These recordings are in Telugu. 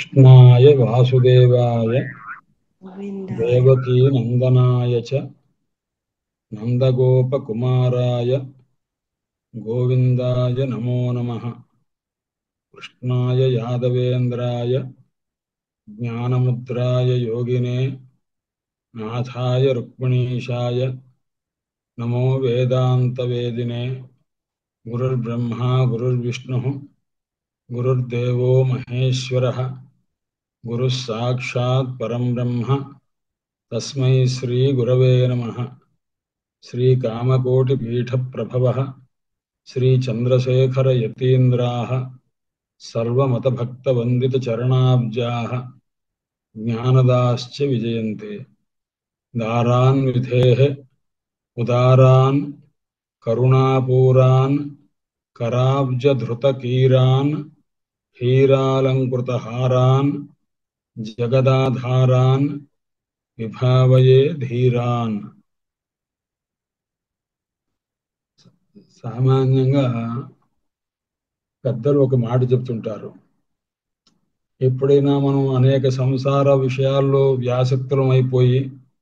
కృష్ణాయ వాసుదేవాయ గోవిందాయ దేవకీ నందనాయ చ నందగోపకుమారాయ గోవిందాయ నమో నమ కృష్ణాయ యాదవేంద్రాయ జ్ఞానముద్రాయ యోగినే నాథాయ రుక్మిణీశాయ నమో వేదాంతవేదినే గురుర్బ్రహ్మా గురుర్విష్ణు గురుర్దేవో మహేశ్వర గురుः సాక్షాత్ పరం బ్రహ్మ తస్మై శ్రీ గురవే నమ శ్రీకామకోటిపీఠప్రభవ శ్రీచంద్రశేఖరయతీంద్రాः సర్వమతభక్తవందితచరణాబ్జాः జ్ఞానదాశ్చ విజయంతే దారాన్ విధేः ఉదారాన్ కరుణాపూరాన్ कराब्जधृतकीरान् हीरालङ्कृतहारान् जगदाधारान् విభావయే ధీరాన్ సామాన్యంగా పెద్దలు ఒక మాట చెప్తుంటారు ఎప్పుడైనా మనం అనేక సంసార విషయాల్లో వ్యాసక్తులం అయిపోయి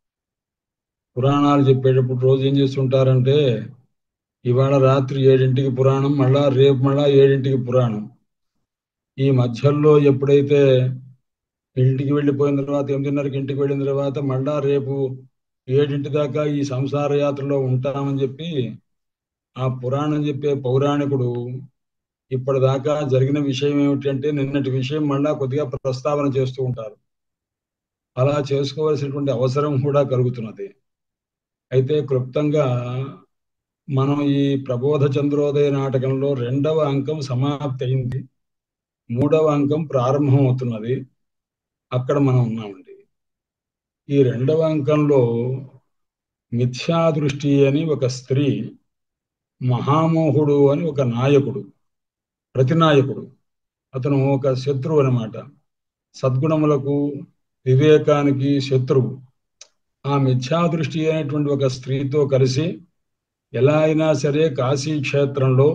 పురాణాలు చెప్పేటప్పుడు రోజు ఏం చేస్తుంటారంటే ఇవాళ రాత్రి ఏడింటికి పురాణం మళ్ళా రేపు మళ్ళా ఏడింటికి పురాణం ఈ మధ్యలో ఎప్పుడైతే ఇంటికి వెళ్ళిపోయిన తర్వాత ఎనిమిదిన్నరకి ఇంటికి వెళ్ళిన తర్వాత మళ్ళా రేపు ఏడింటి దాకా ఈ సంసార యాత్రలో ఉంటామని చెప్పి ఆ పురాణం చెప్పే పౌరాణికుడు ఇప్పటిదాకా జరిగిన విషయం ఏమిటంటే నిన్నటి విషయం మళ్ళా కొద్దిగా ప్రస్తావన చేస్తూ ఉంటారు అలా చేసుకోవాల్సినటువంటి అవసరం కూడా కలుగుతున్నది అయితే క్లుప్తంగా మనం ఈ ప్రబోధ చంద్రోదయ నాటకంలో రెండవ అంకం సమాప్తి అయింది మూడవ అంకం ప్రారంభం అవుతున్నది అక్కడ మనం ఉన్నామండి ఈ రెండవ అంకంలో మిథ్యాదృష్టి అని ఒక స్త్రీ మహామోహుడు అని ఒక నాయకుడు ప్రతినాయకుడు అతను ఒక శత్రువు అనమాట సద్గుణములకు వివేకానికి శత్రువు ఆ మిథ్యాదృష్టి అనేటువంటి ఒక స్త్రీతో కలిసి ఎలా అయినా సరే కాశీ క్షేత్రంలో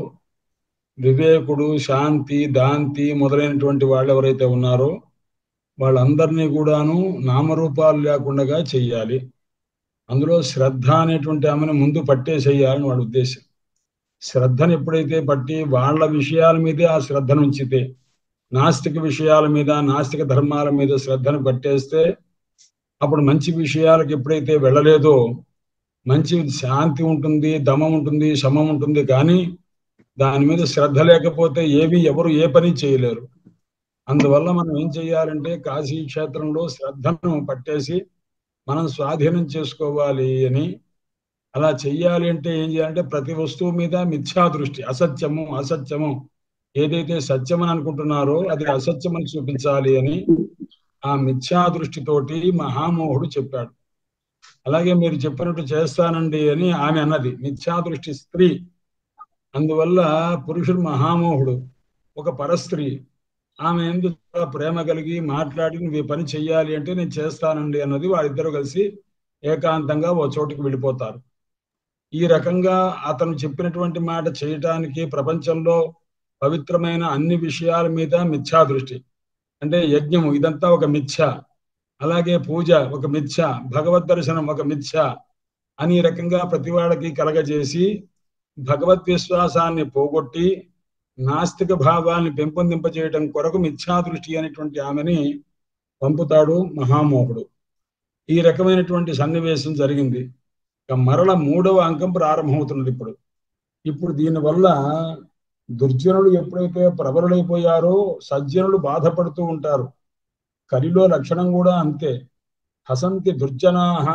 వివేకుడు శాంతి దాంతి మొదలైనటువంటి వాళ్ళు ఎవరైతే ఉన్నారో వాళ్ళందరినీ కూడాను నామరూపాలు లేకుండా చెయ్యాలి అందులో శ్రద్ధ అనేటువంటి ఆమెను ముందు పట్టేసేయాలని వాళ్ళ ఉద్దేశం శ్రద్ధను ఎప్పుడైతే పట్టి వాళ్ళ విషయాల మీదే ఆ శ్రద్ధను ఉంచితే నాస్తిక విషయాల మీద నాస్తిక ధర్మాల మీద శ్రద్ధను పట్టేస్తే అప్పుడు మంచి విషయాలకు ఎప్పుడైతే వెళ్ళలేదో మంచి శాంతి ఉంటుంది దమం ఉంటుంది శమం ఉంటుంది కానీ దాని మీద శ్రద్ధ లేకపోతే ఏవి ఎవరు ఏ పని చేయలేరు అందువల్ల మనం ఏం చేయాలంటే కాశీ క్షేత్రంలో శ్రద్ధను పట్టేసి మనం స్వాధీనం చేసుకోవాలి అని అలా చెయ్యాలి అంటే ఏం చేయాలంటే ప్రతి వస్తువు మీద మిథ్యా దృష్టి అసత్యము అసత్యము ఏదైతే సత్యమని అనుకుంటున్నారో అది అసత్యమని చూపించాలి అని ఆ మిథ్యా దృష్టితోటి మహామోహుడు చెప్పాడు అలాగే మీరు చెప్పినట్టు చేస్తానండి అని ఆమె అన్నది మిథ్యా దృష్టి స్త్రీ అందువల్ల పురుషుడు మహామోహుడు ఒక పరస్త్రీ ఆమె ఎందుకు ప్రేమ కలిగి మాట్లాడి నువ్వు ఈ పని చెయ్యాలి అంటే నేను చేస్తానండి అన్నది వాళ్ళిద్దరూ కలిసి ఏకాంతంగా ఓ చోటుకు వెళ్ళిపోతారు ఈ రకంగా అతను చెప్పినటువంటి మాట చేయటానికి ప్రపంచంలో పవిత్రమైన అన్ని విషయాల మీద మిథ్యా దృష్టి అంటే యజ్ఞము ఇదంతా ఒక మిథ్య అలాగే పూజ ఒక మిథ్య భగవద్ దర్శనం ఒక మిథ్య అని రకంగా ప్రతి వాళ్ళకి కలగజేసి భగవద్ విశ్వాసాన్ని పోగొట్టి నాస్తిక భావాన్ని పెంపొందింపజేయడం కొరకు మిథ్యాదృష్టి అనేటువంటి ఆమెని పంపుతాడు మహామోహుడు ఈ రకమైనటువంటి సన్నివేశం జరిగింది ఇక మరల మూడవ అంకం ప్రారంభమవుతున్నది ఇప్పుడు ఇప్పుడు దీనివల్ల దుర్జనులు ఎప్పుడైతే ప్రబలుడైపోయారో సజ్జనులు బాధపడుతూ ఉంటారు కలిలో లక్షణం కూడా అంతే హసంతి దుర్జనాహ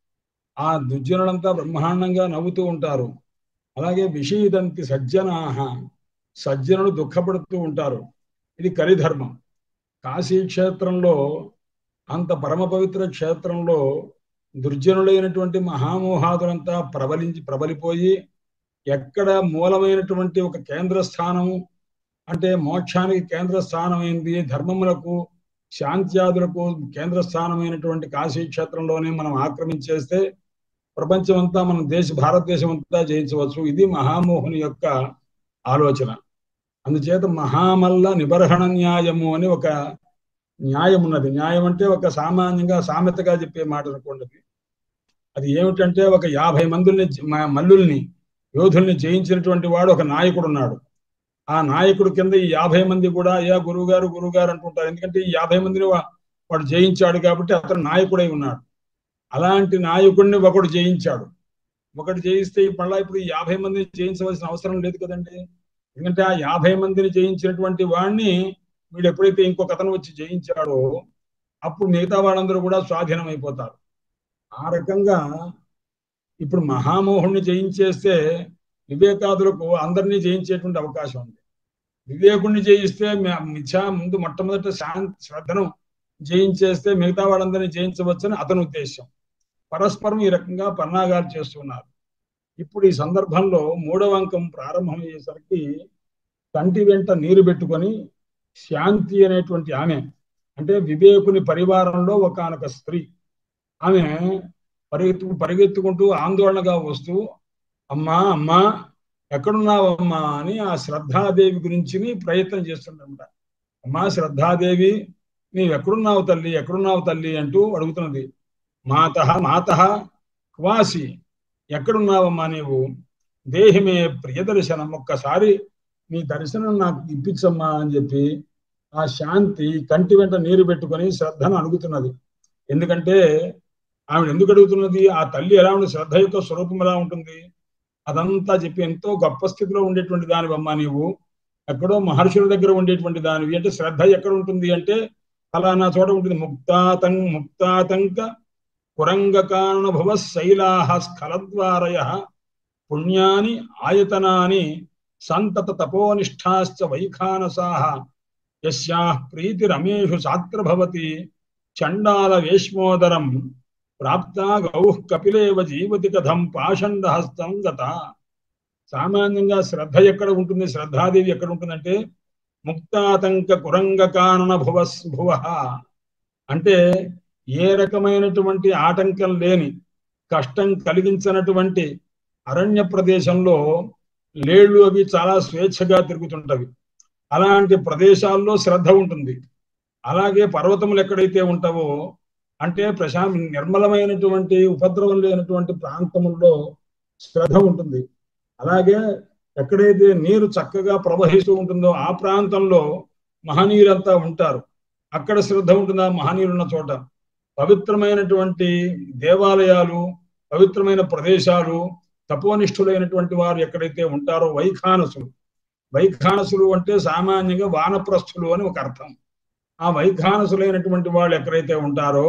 ఆ దుర్జనులంతా బ్రహ్మాండంగా నవ్వుతూ ఉంటారు అలాగే విషీదంతి సజ్జనాహ సజ్జనులు దుఃఖపడుతూ ఉంటారు ఇది కలిధర్మం కాశీ క్షేత్రంలో అంత పరమ పవిత్ర క్షేత్రంలో దుర్జనులైనటువంటి మహామోహాదులంతా ప్రబలించి ప్రబలిపోయి ఎక్కడ మూలమైనటువంటి ఒక కేంద్ర స్థానము అంటే మోక్షానికి కేంద్ర స్థానమైంది ధర్మములకు శాంత్యాదులకు కేంద్ర స్థానమైనటువంటి కాశీ క్షేత్రంలోనే మనం ఆక్రమించేస్తే ప్రపంచం అంతా మన దేశ భారతదేశం అంతా జయించవచ్చు ఇది మహామోహుని యొక్క ఆలోచన అందుచేత మహామల్ల నిబర్హణ న్యాయము అని ఒక న్యాయం ఉన్నది న్యాయం అంటే ఒక సామాన్యంగా సామెతగా చెప్పే మాట అనుకోండి అది. అది ఏమిటంటే ఒక యాభై మందుల్ని మ- మల్లుల్ని యోధుల్ని జయించినటువంటి వాడు ఒక నాయకుడు ఉన్నాడు ఆ నాయకుడు కింద ఈ యాభై మంది కూడా అయ్యా గురువు గారు గురువు గారు అంటుంటారు ఎందుకంటే ఈ యాభై మందిని వా- వాడు జయించాడు కాబట్టి అతను నాయకుడై ఉన్నాడు అలాంటి నాయకుడిని ఒకడు జయించాడు ఒకటి జయిస్తే మళ్ళా ఇప్పుడు ఈ యాభై మందిని జయించవలసిన అవసరం లేదు కదండి ఎందుకంటే ఆ యాభై మందిని జయించినటువంటి వాడిని వీడు ఎప్పుడైతే ఇంకొక అతను వచ్చి జయించాడో అప్పుడు మిగతా వాళ్ళందరూ కూడా స్వాధీనం అయిపోతారు ఆ రకంగా ఇప్పుడు మహామోహుణ్ణి జయించేస్తే వివేకాదులకు అందరినీ జయించేటువంటి అవకాశం ఉంది వివేకుణ్ణి జయిస్తే మ- మిథ్యా ముందు మొట్టమొదట శాంతి శ్రద్ధను జయించేస్తే మిగతా వాళ్ళందరినీ జయించవచ్చని అతని ఉద్దేశం పరస్పరం ఈ రకంగా పన్నాగాలు చేస్తున్నారు ఇప్పుడు ఈ సందర్భంలో మూడవ అంకం ప్రారంభమయ్యేసరికి కంటి వెంట నీరు పెట్టుకొని శాంతి అనేటువంటి ఆమె అంటే వివేకుని పరివారంలో ఒకనొక స్త్రీ ఆమె పరిగెత్తు పరిగెత్తుకుంటూ ఆందోళనగా వస్తూ అమ్మా అమ్మా ఎక్కడున్నావమ్మా అని ఆ శ్రద్ధాదేవి గురించి ప్రయత్నం చేస్తుందన్నమాట అమ్మా శ్రద్ధాదేవి నీవు ఎక్కడున్నావు తల్లి ఎక్కడున్నావు తల్లి అంటూ అడుగుతున్నది మాత మాత క్వాసి ఎక్కడున్నావమ్మా నీవు దేహిమే ప్రియదర్శనం ఒక్కసారి నీ దర్శనం నాకు ఇప్పించమ్మా అని చెప్పి ఆ శాంతి కంటి వెంట నీరు పెట్టుకొని శ్రద్ధను అడుగుతున్నది ఎందుకంటే ఆమె ఎందుకు అడుగుతున్నది ఆ తల్లి ఎలా ఉంటుంది శ్రద్ధ యొక్క స్వరూపం ఎలా ఉంటుంది అదంతా చెప్పి ఎంతో గొప్ప స్థితిలో ఉండేటువంటి దానివమ్మా నీవు ఎక్కడో మహర్షుల దగ్గర ఉండేటువంటి దానివి అంటే శ్రద్ధ ఎక్కడ ఉంటుంది అంటే ఫలానా చోట ఉంటుంది ముక్తాతం ముక్తాతంక కురంగకానుభవ శైలాహ స్ఖలద్వారయ పుణ్యాని ఆయతనాని సంతత తపోనిష్టాశ్చ వైఖానసాహ యస్యాః ప్రీతిరమేషు సాత్ర భవతి చండాల వేష్మోదరం ప్రాప్తా గౌః కపిలేవ జీవతి కథం పాషండహస్తం గత సామాన్యంగా శ్రద్ధ ఎక్కడ ఉంటుంది శ్రద్ధాదేవి ఎక్కడ ఉంటుందంటే ముక్తాతంక కురంగకానన భువ భువ అంటే ఏ రకమైనటువంటి ఆటంకం లేని కష్టం కలిగించినటువంటి అరణ్య ప్రదేశంలో లేళ్లు అవి చాలా స్వేచ్ఛగా తిరుగుతుంటవి అలాంటి ప్రదేశాల్లో శ్రద్ధ ఉంటుంది అలాగే పర్వతములు ఎక్కడైతే ఉంటావో అంటే ప్రశా నిర్మలమైనటువంటి ఉపద్రవం లేనటువంటి ప్రాంతముల్లో శ్రద్ధ ఉంటుంది అలాగే ఎక్కడైతే నీరు చక్కగా ప్రవహిస్తూ ఉంటుందో ఆ ప్రాంతంలో మహనీయులంతా ఉంటారు అక్కడ శ్రద్ధ ఉంటుంది ఆ మహనీయులు ఉన్న చోట పవిత్రమైనటువంటి దేవాలయాలు పవిత్రమైన ప్రదేశాలు తపోనిష్ఠులైనటువంటి వారు ఎక్కడైతే ఉంటారో వైఖానసులు వైఖానసులు అంటే సామాన్యంగా వానప్రస్థులు అని ఒక అర్థం ఆ వైఖానసులైనటువంటి వాళ్ళు ఎక్కడైతే ఉంటారో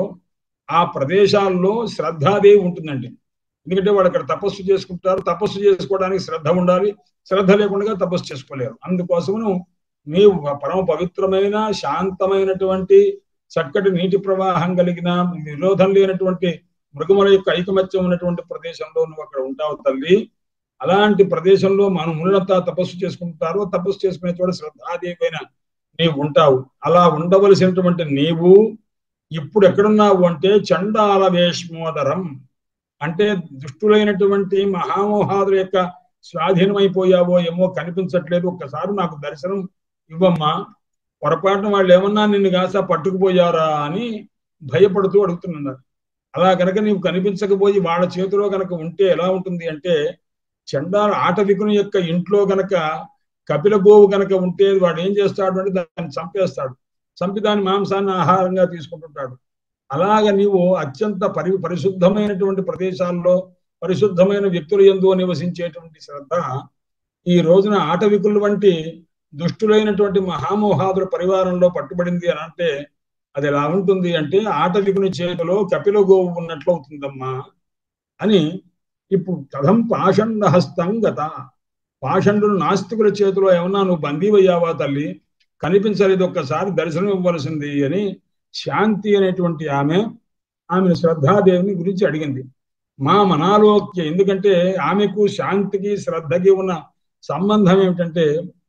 ఆ ప్రదేశాల్లో శ్రద్ధాదేవి ఉంటుందండి ఎందుకంటే వాళ్ళు అక్కడ తపస్సు చేసుకుంటారు తపస్సు చేసుకోవడానికి శ్రద్ధ ఉండాలి శ్రద్ధ లేకుండా తపస్సు చేసుకోలేరు అందుకోసము నీవు పరమ పవిత్రమైన శాంతమైనటువంటి చక్కటి నీటి ప్రవాహం కలిగిన విరోధం లేనటువంటి మృగముల యొక్క ఐకమత్యం ఉన్నటువంటి ప్రదేశంలో నువ్వు అక్కడ ఉంటావు తల్లి అలాంటి ప్రదేశంలో మనం మునులంతా తపస్సు చేసుకుంటారు తపస్సు చేసుకునే చోట శ్రద్ధాదేవైన నీవు ఉంటావు అలా ఉండవలసినటువంటి నీవు ఇప్పుడు ఎక్కడున్నావు అంటే చండాల వేష్మోదరం అంటే దుష్టులైనటువంటి మహామోహాదుల యొక్క స్వాధీనమైపోయావో ఏమో కనిపించట్లేదు ఒక్కసారి నాకు దర్శనం ఇవ్వమ్మా పొరపాటున వాళ్ళు ఏమన్నా నిన్ను కాసా పట్టుకుపోయారా అని భయపడుతూ అడుగుతున్నారు అలా కనుక నీవు కనిపించకపోయి వాళ్ళ చేతిలో కనుక ఉంటే ఎలా ఉంటుంది అంటే చండాల ఆటవికుని యొక్క ఇంట్లో గనక కపిల గోవు గనక ఉంటే వాడు ఏం చేస్తాడు అంటే దాన్ని చంపేస్తాడు చంపి దాని మాంసాన్ని ఆహారంగా తీసుకుంటుంటాడు అలాగ నీవు అత్యంత పరి పరిశుద్ధమైనటువంటి ప్రదేశాల్లో పరిశుద్ధమైన వ్యక్తుల ఎందు నివసించేటువంటి శ్రద్ధ ఈ రోజున ఆటవికుల వంటి దుష్టులైనటువంటి మహామోహాదుల పరివారంలో పట్టుబడింది అని అంటే అది ఎలా ఉంటుంది అంటే ఆటవికుని చేతిలో కపిల గోవు ఉన్నట్లు అవుతుందమ్మా అని ఇప్పుడు కథం పాషండ హస్తం గత పాషండులు నాస్తికుల చేతిలో ఏమన్నా నువ్వు బందీవయ్యావా తల్లి కనిపించలేదు ఒక్కసారి దర్శనం ఇవ్వవలసింది అని శాంతి అనేటువంటి ఆమె ఆమెను శ్రద్ధాదేవిని గురించి అడిగింది మా మనాలోక్య ఎందుకంటే ఆమెకు శాంతికి శ్రద్ధకి ఉన్న సంబంధం ఏమిటంటే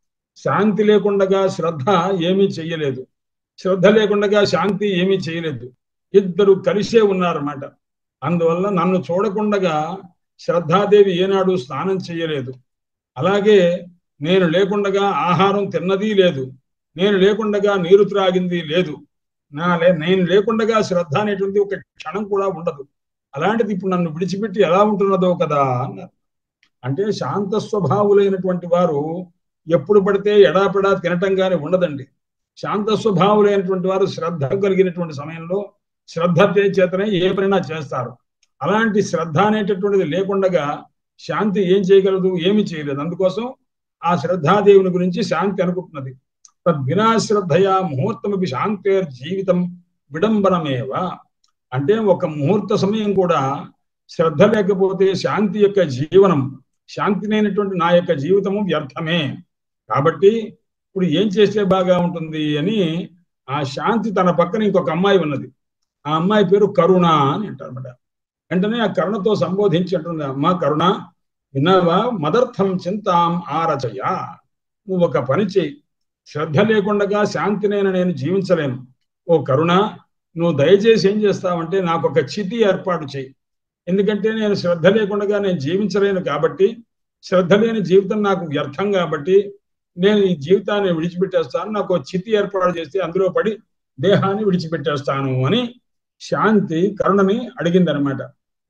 శాంతి లేకుండా శ్రద్ధ ఏమీ చెయ్యలేదు శ్రద్ధ లేకుండా శాంతి ఏమీ చేయలేదు ఇద్దరు కలిసే ఉన్నారన్నమాట అందువల్ల నన్ను చూడకుండా శ్రద్ధాదేవి ఏనాడు స్నానం చేయలేదు అలాగే నేను లేకుండగా ఆహారం తిన్నది లేదు నేను లేకుండగా నీరు త్రాగింది లేదు నా లే నేను లేకుండగా శ్రద్ధ అనేటువంటి ఒక క్షణం కూడా ఉండదు అలాంటిది ఇప్పుడు నన్ను విడిచిపెట్టి ఎలా ఉంటున్నదో కదా అన్నారు అంటే శాంత స్వభావులైనటువంటి వారు ఎప్పుడు పడితే ఎడాపెడా తినటం కానీ ఉండదండి శాంత స్వభావులైనటువంటి వారు శ్రద్ధ కలిగినటువంటి సమయంలో శ్రద్ధ చేతనే ఏ పనైనా చేస్తారు అలాంటి శ్రద్ధ అనేటటువంటిది లేకుండగా శాంతి ఏం చేయగలదు ఏమి చేయలేదు అందుకోసం ఆ శ్రద్ధాదేవుని గురించి శాంతి అనుకుంటున్నది తద్వినా శ్రద్ధయా ముహూర్తమపి శాంతేర్ జీవితం విడంబనమేవ అంటే ఒక ముహూర్త సమయం కూడా శ్రద్ధ లేకపోతే శాంతి యొక్క జీవనం శాంతి లేనటువంటి నా యొక్క జీవితము వ్యర్థమే కాబట్టి ఇప్పుడు ఏం చేస్తే బాగా ఉంటుంది అని ఆ శాంతి తన పక్కన ఇంకొక అమ్మాయి ఉన్నది ఆ అమ్మాయి పేరు కరుణ అని అంటారన్నమాట వెంటనే ఆ కరుణతో సంబోధించి అంటుంది అమ్మ కరుణ విన్నావా మదర్థం చింతాం ఆరచయ నువ్వు ఒక పని చేయి శ్రద్ధ లేకుండా శాంతినైనా నేను జీవించలేను ఓ కరుణ నువ్వు దయచేసి ఏం చేస్తావంటే నాకు ఒక చితి ఏర్పాటు చేయి ఎందుకంటే నేను శ్రద్ధ లేకుండా నేను జీవించలేను కాబట్టి శ్రద్ధ లేని జీవితం నాకు వ్యర్థం కాబట్టి నేను ఈ జీవితాన్ని విడిచిపెట్టేస్తాను నాకు చితి ఏర్పాటు చేస్తే అందులో పడి దేహాన్ని విడిచిపెట్టేస్తాను అని శాంతి కరుణని అడిగిందనమాట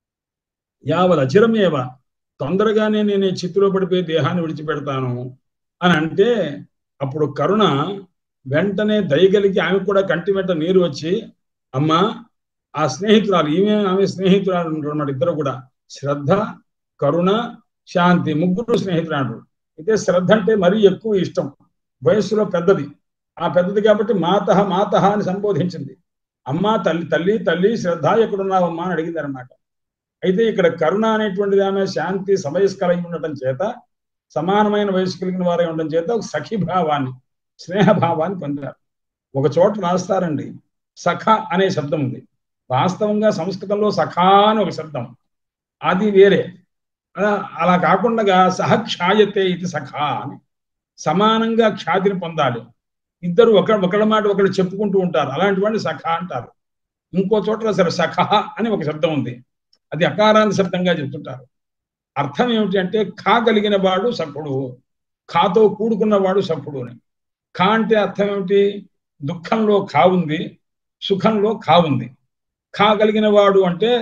యావత్ అచిరమేవ తొందరగానే నేను ఈ చిత్తులో పడిపోయి దేహాన్ని విడిచిపెడతాను అని అంటే అప్పుడు కరుణ వెంటనే దయగలిగి ఆమె కూడా కంటి వెంట నీరు వచ్చి అమ్మ ఆ స్నేహితురాలు ఈమె ఆమె స్నేహితురాలు అనమాట ఇద్దరు కూడా శ్రద్ధ కరుణ శాంతి ముగ్గురు స్నేహితురాలు అయితే శ్రద్ధ అంటే మరీ ఎక్కువ ఇష్టం వయస్సులో పెద్దది ఆ పెద్దది కాబట్టి మాత మాత అని సంబోధించింది అమ్మ తల్లి తల్లి తల్లి శ్రద్ధ ఎక్కడున్నావమ్మా అని అడిగింది అనమాట అయితే ఇక్కడ కరుణ అనేటువంటిది ఆమె శాంతి సమయస్కలై ఉండటం చేత సమానమైన వయసు కలిగిన వారే ఉండడం చేత ఒక సఖీభావాన్ని స్నేహభావాన్ని పొందారు ఒక చోట రాస్తారండి సఖ అనే శబ్దం ఉంది వాస్తవంగా సంస్కృతంలో సఖా అని ఒక శబ్దం అది వేరే అలా కాకుండా సహక్షాయతే ఇది సఖా అని సమానంగా ఖ్యాతిని పొందాలి ఇద్దరు ఒక ఒకళ్ళ మాట ఒకళ్ళు చెప్పుకుంటూ ఉంటారు అలాంటి వాడిని సఖ అంటారు ఇంకో చోట సరే సఖ అని ఒక శబ్దం ఉంది అది అకారాంత శబ్దంగా చెప్తుంటారు అర్థం ఏమిటి అంటే ఖా కలిగిన వాడు సఖుడు ఖాతో కూడుకున్నవాడు సఖుడు అని ఖా అంటే అర్థం ఏమిటి దుఃఖంలో ఖా ఉంది సుఖంలో ఖా ఉంది ఖా కలిగిన వాడు అంటే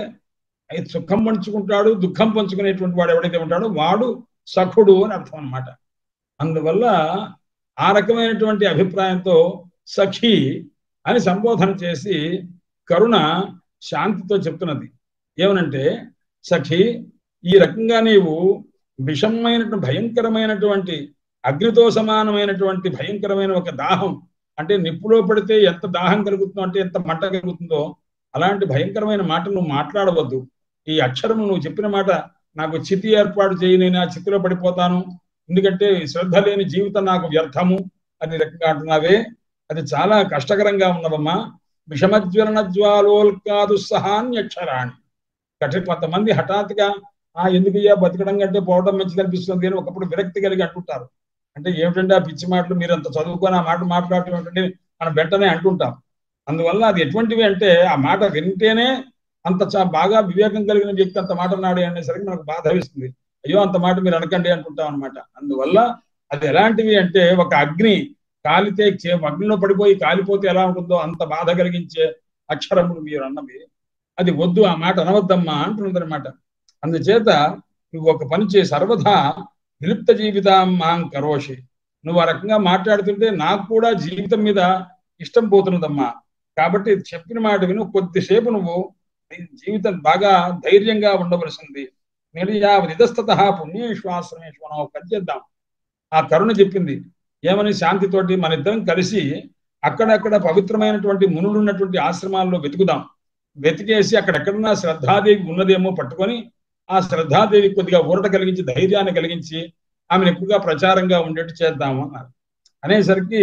సుఖం పంచుకుంటాడు దుఃఖం పంచుకునేటువంటి వాడు ఎవడైతే ఉంటాడో వాడు సఖుడు అని అర్థం అనమాట అందువల్ల ఆ రకమైనటువంటి అభిప్రాయంతో సఖి అని సంబోధన చేసి కరుణ శాంతితో చెప్తున్నది ఏమనంటే సఖి ఈ రకంగా నీవు విషమైనటువంటి భయంకరమైనటువంటి అగ్నితో సమానమైనటువంటి భయంకరమైన ఒక దాహం అంటే నిప్పులో పడితే ఎంత దాహం కలుగుతుందో అంటే ఎంత మంట కలుగుతుందో అలాంటి భయంకరమైన మాట నువ్వు మాట్లాడవద్దు ఈ అక్షరము నువ్వు చెప్పిన మాట నాకు చితి ఏర్పాటు చేయి నేను ఆ చితిలో పడిపోతాను ఎందుకంటే శ్రద్ధ లేని జీవితం నాకు వ్యర్థము అని రకంగా అంటున్నావే అది చాలా కష్టకరంగా ఉన్నవమ్మా విషమజ్వలన జ్వాలోల్కాదు సహాన్యక్షరాణి కఠిన కొంతమంది హఠాత్తుగా ఆ ఎందుకయ్యా బతకడం కంటే పోవడం మంచిది అనిపిస్తుంది అని ఒకప్పుడు విరక్తి కలిగి అంటుంటారు అంటే ఏమిటంటే ఆ పిచ్చి మాటలు మీరు అంత చదువుకొని ఆ మాట మాట్లాడటం ఏమిటంటే మనం వెంటనే అంటుంటాం అందువల్ల అది ఎటువంటివి అంటే ఆ మాట వింటేనే అంత బాగా వివేకం కలిగిన వ్యక్తి అంత మాట అన్నాడు అనేసరికి మనకు బాధ వేస్తుంది అయ్యో అంత మాట మీరు అనకండి అంటుంటాం అనమాట అందువల్ల అది ఎలాంటివి అంటే ఒక అగ్ని కాలితే అగ్నిలో పడిపోయి కాలిపోతే ఎలా ఉంటుందో అంత బాధ కలిగించే అక్షరములు మీరు అన్నవి అది వద్దు ఆ మాట అనవద్దమ్మా అంటున్నది అనమాట అందుచేత నువ్వు ఒక పని చే సర్వదా విలుప్త జీవితం మాం కరోషి నువ్వు ఆ రకంగా మాట్లాడుతుంటే నాకు కూడా జీవితం మీద ఇష్టం పోతున్నదమ్మా కాబట్టి చెప్పిన మాట విను కొద్దిసేపు నువ్వు జీవితం బాగా ధైర్యంగా ఉండవలసింది నిర్యావధిస్తత పుణ్యేశ్వాశ్రమేశ్వ మనం పని చేద్దాం ఆ కరుణ చెప్పింది ఏమని శాంతితోటి మన ఇద్దరం కలిసి అక్కడక్కడ పవిత్రమైనటువంటి మునులు ఉన్నటువంటి ఆశ్రమాల్లో వెతుకుదాం వెతికేసి అక్కడెక్కడన్నా శ్రద్ధాదేవి ఉన్నదేమో పట్టుకొని ఆ శ్రద్ధాదేవి కొద్దిగా ఊరట కలిగించి ధైర్యాన్ని కలిగించి ఆమెను ఎక్కువగా ప్రచారంగా ఉండేట్టు చేద్దాము అన్నారు అనేసరికి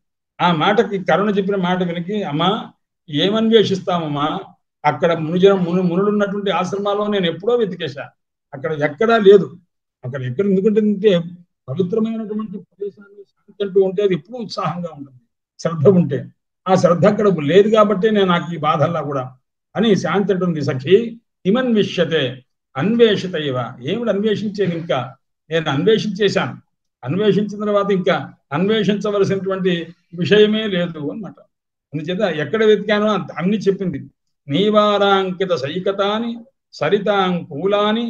ఆ మాటకి కరుణ చెప్పిన మాట వినికి అమ్మా ఏమన్వేషిస్తామమ్మా అక్కడ మునిజనం మును మునులు ఉన్నటువంటి ఆశ్రమాల్లో నేను ఎప్పుడో వెతికేశా అక్కడ ఎక్కడా లేదు అక్కడ ఎక్కడ ఎందుకంటే పవిత్రమైనటువంటి ప్రదేశాన్ని శాంతి అంటూ ఉంటే అది ఎప్పుడూ ఉత్సాహంగా ఉంటుంది శ్రద్ధ ఉంటే ఆ శ్రద్ధ అక్కడ లేదు కాబట్టి నేను నాకు ఈ బాధల్లా కూడా అని శాంతి అంటుంది సఖి హిమన్విష్యతే అన్వేషిత ఇవ ఏమిటి అన్వేషించేది ఇంకా నేను అన్వేషించేశాను అన్వేషించిన తర్వాత ఇంకా అన్వేషించవలసినటువంటి విషయమే లేదు అన్నమాట అందుచేత ఎక్కడ వెతికానో అంత అన్ని చెప్పింది నీవారాంకిత సైకతాని సరితాంకూలాని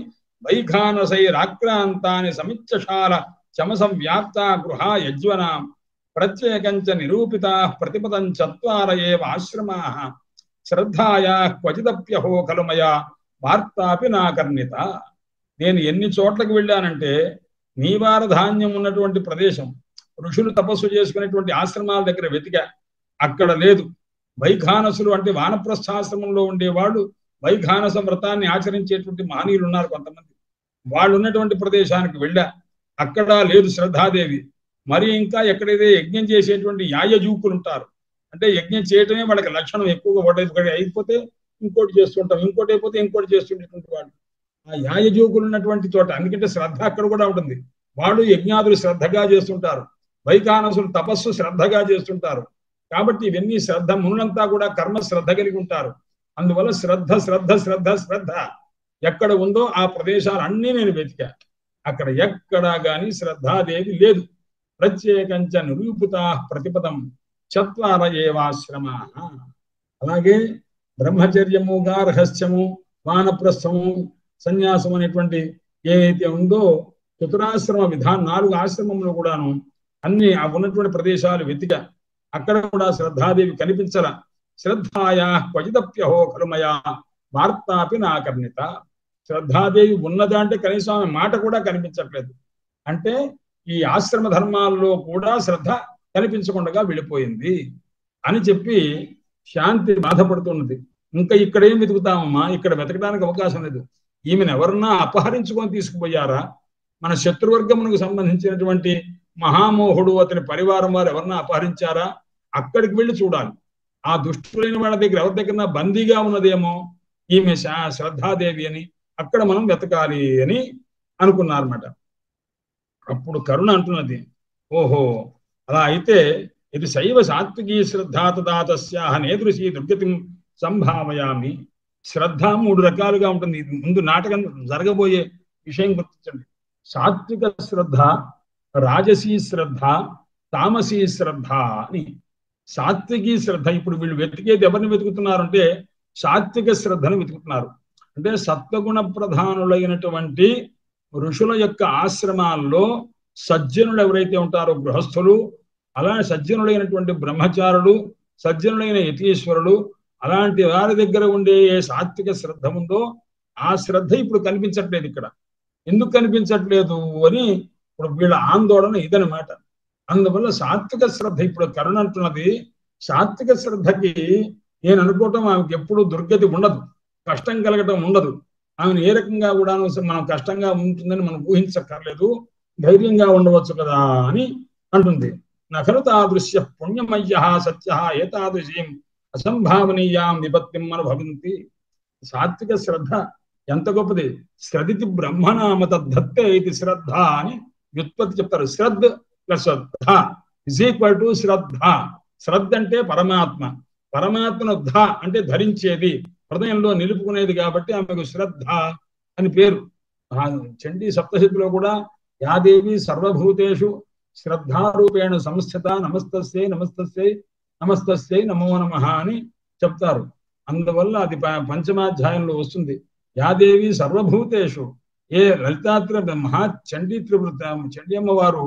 వైఖానసైరాక్రాంతాని సమిచ్చశాల చమసం వ్యాప్త గృహ యజ్వనాం ప్రత్యేకంచ నిరూపితా ప్రతిపదం చత్వార ఏవ ఆశ్రమా శ్రద్ధాయా క్వచిదప్యహో ఖలు మయా వార్తాపి నాకర్ణిత నేను ఎన్ని చోట్లకు వెళ్ళానంటే నీవార ధాన్యం ఉన్నటువంటి ప్రదేశం ఋషులు తపస్సు చేసుకునేటువంటి ఆశ్రమాల దగ్గర వెతికా అక్కడ లేదు వైఖానసులు అంటే వానప్రస్థాశ్రమంలో ఉండేవాళ్ళు వైఖానస వ్రతాన్ని ఆచరించేటువంటి మహనీయులు ఉన్నారు కొంతమంది వాళ్ళు ఉన్నటువంటి ప్రదేశానికి వెళ్ళా అక్కడ లేదు శ్రద్ధాదేవి మరి ఇంకా ఎక్కడైతే యజ్ఞం చేసేటువంటి యాయజూకులు ఉంటారు అంటే యజ్ఞం చేయటమే వాళ్ళకి లక్షణం ఎక్కువగా ఒకటి అయిపోతే ఇంకోటి చేస్తుంటాం ఇంకోటి అయిపోతే ఇంకోటి చేస్తుండేటువంటి వాళ్ళు ఆ యాయజూకులు ఉన్నటువంటి చోట ఎందుకంటే శ్రద్ధ అక్కడ కూడా ఉంటుంది వాళ్ళు యజ్ఞాదులు శ్రద్ధగా చేస్తుంటారు వైఖానసులు తపస్సు శ్రద్ధగా చేస్తుంటారు కాబట్టి ఇవన్నీ శ్రద్ధ మునులంతా కూడా కర్మ శ్రద్ధ కలిగి ఉంటారు అందువల్ల శ్రద్ధ శ్రద్ధ శ్రద్ధ శ్రద్ధ ఎక్కడ ఉందో ఆ ప్రదేశాలు అన్నీ నేను వెతికా అక్కడ ఎక్కడా గాని శ్రద్ధాదేవి లేదు ప్రత్యేకంచ నిరూపిత ప్రతిపదం చత్వార ఏవాశ్రమ అలాగే బ్రహ్మచర్యము గార్హస్థ్యము వానప్రస్థము సన్యాసం అనేటువంటి ఏదైతే ఉందో చతురాశ్రమ విధానం నాలుగు ఆశ్రమంలో కూడాను అన్ని ఆ ఉన్నటువంటి ప్రదేశాలు వెతిక అక్కడ కూడా శ్రద్ధాదేవి కనిపించల శ్రద్ధాయా క్వచిదప్యహో కలుమయా వార్తాపి నాకర్ణిత శ్రద్ధాదేవి ఉన్నదా అంటే కనీసం ఆమె మాట కూడా కనిపించట్లేదు అంటే ఈ ఆశ్రమ ధర్మాల్లో కూడా శ్రద్ధ కనిపించకుండా వెళ్ళిపోయింది అని చెప్పి శాంతి బాధపడుతున్నది ఇంకా ఇక్కడ ఏం వెతుకుతామమ్మా ఇక్కడ వెతకడానికి అవకాశం లేదు ఈమెను ఎవరన్నా అపహరించుకొని తీసుకుపోయారా మన శత్రువర్గమునకు సంబంధించినటువంటి మహామోహుడు అతని పరివారం వారు ఎవరన్నా అపహరించారా అక్కడికి వెళ్ళి చూడాలి ఆ దుష్టులైన వాళ్ళ దగ్గర ఎవరి దగ్గర బందీగా ఉన్నదేమో ఈమె శ్రద్ధాదేవి అని అక్కడ మనం వెతకాలి అని అనుకున్నారన్నమాట అప్పుడు కరుణ అంటున్నది ఓహో అలా అయితే ఇది శైవ సాత్వికీ శ్రద్ధ తదా తస్యాహ నేదృశీ దుర్గతిం సంభావయామి శ్రద్ధ మూడు రకాలుగా ఉంటుంది ముందు నాటకం జరగబోయే విషయం గుర్తించండి సాత్విక శ్రద్ధ రాజసీ శ్రద్ధ తామసీ శ్రద్ధ అని సాత్వికీ శ్రద్ధ ఇప్పుడు వీళ్ళు వెతికేది ఎవరిని వెతుకుతున్నారంటే సాత్విక శ్రద్ధను వెతుకుతున్నారు అంటే సత్వగుణ ప్రధానులైనటువంటి ఋషుల యొక్క ఆశ్రమాల్లో సజ్జనులు ఎవరైతే ఉంటారో గృహస్థులు అలాంటి సజ్జనులైనటువంటి బ్రహ్మచారులు సజ్జనులైన యతీశ్వరులు అలాంటి వారి దగ్గర ఉండే ఏ సాత్విక శ్రద్ధ ఉందో ఆ శ్రద్ధ ఇప్పుడు కనిపించట్లేదు ఇక్కడ ఎందుకు కనిపించట్లేదు అని ఇప్పుడు వీళ్ళ ఆందోళన ఇదనమాట అందువల్ల సాత్విక శ్రద్ధ ఇప్పుడు కరుణ అంటున్నది సాత్విక శ్రద్ధకి నేను అనుకోవటం ఆమెకి ఎప్పుడు దుర్గతి ఉండదు కష్టం కలగటం ఉండదు ఆమెను ఏ రకంగా కూడా మనం కష్టంగా ఉంటుందని మనం ఊహించక్కర్లేదు ధైర్యంగా ఉండవచ్చు కదా అని అంటుంది నఖలు తాదృశ్య పుణ్యమయ్య సత్య ఏతాదృశీం అసంభావనీయాం విపత్తిం అనుభవంతి సాత్విక శ్రద్ధ ఎంత గొప్పది శ్రదితి బ్రహ్మనామ తద్ధత్తే ఇది శ్రద్ధ అని వ్యుత్పత్తి చెప్తారు శ్రద్ధ ప్లస్ శ్రద్ధ ఇజ్ ఈక్వల్ టు శ్రద్ధ శ్రద్ధ అంటే పరమాత్మ పరమాత్మను ధ అంటే ధరించేది హృదయంలో నిలుపుకునేది కాబట్టి ఆమెకు శ్రద్ధ అని పేరు చండీ సప్తశతిలో కూడా యాదేవి సర్వభూతేషు శ్రద్ధారూపేణ సంస్థిత నమస్తస్యై నమస్తస్యై నమస్తస్యై నమో నమ అని చెప్తారు అందువల్ల అది పంచమాధ్యాయంలో వస్తుంది యాదేవి సర్వభూతేషు ఏ లలితాత్రి మహా చండీ త్రివృత చండీ అమ్మవారు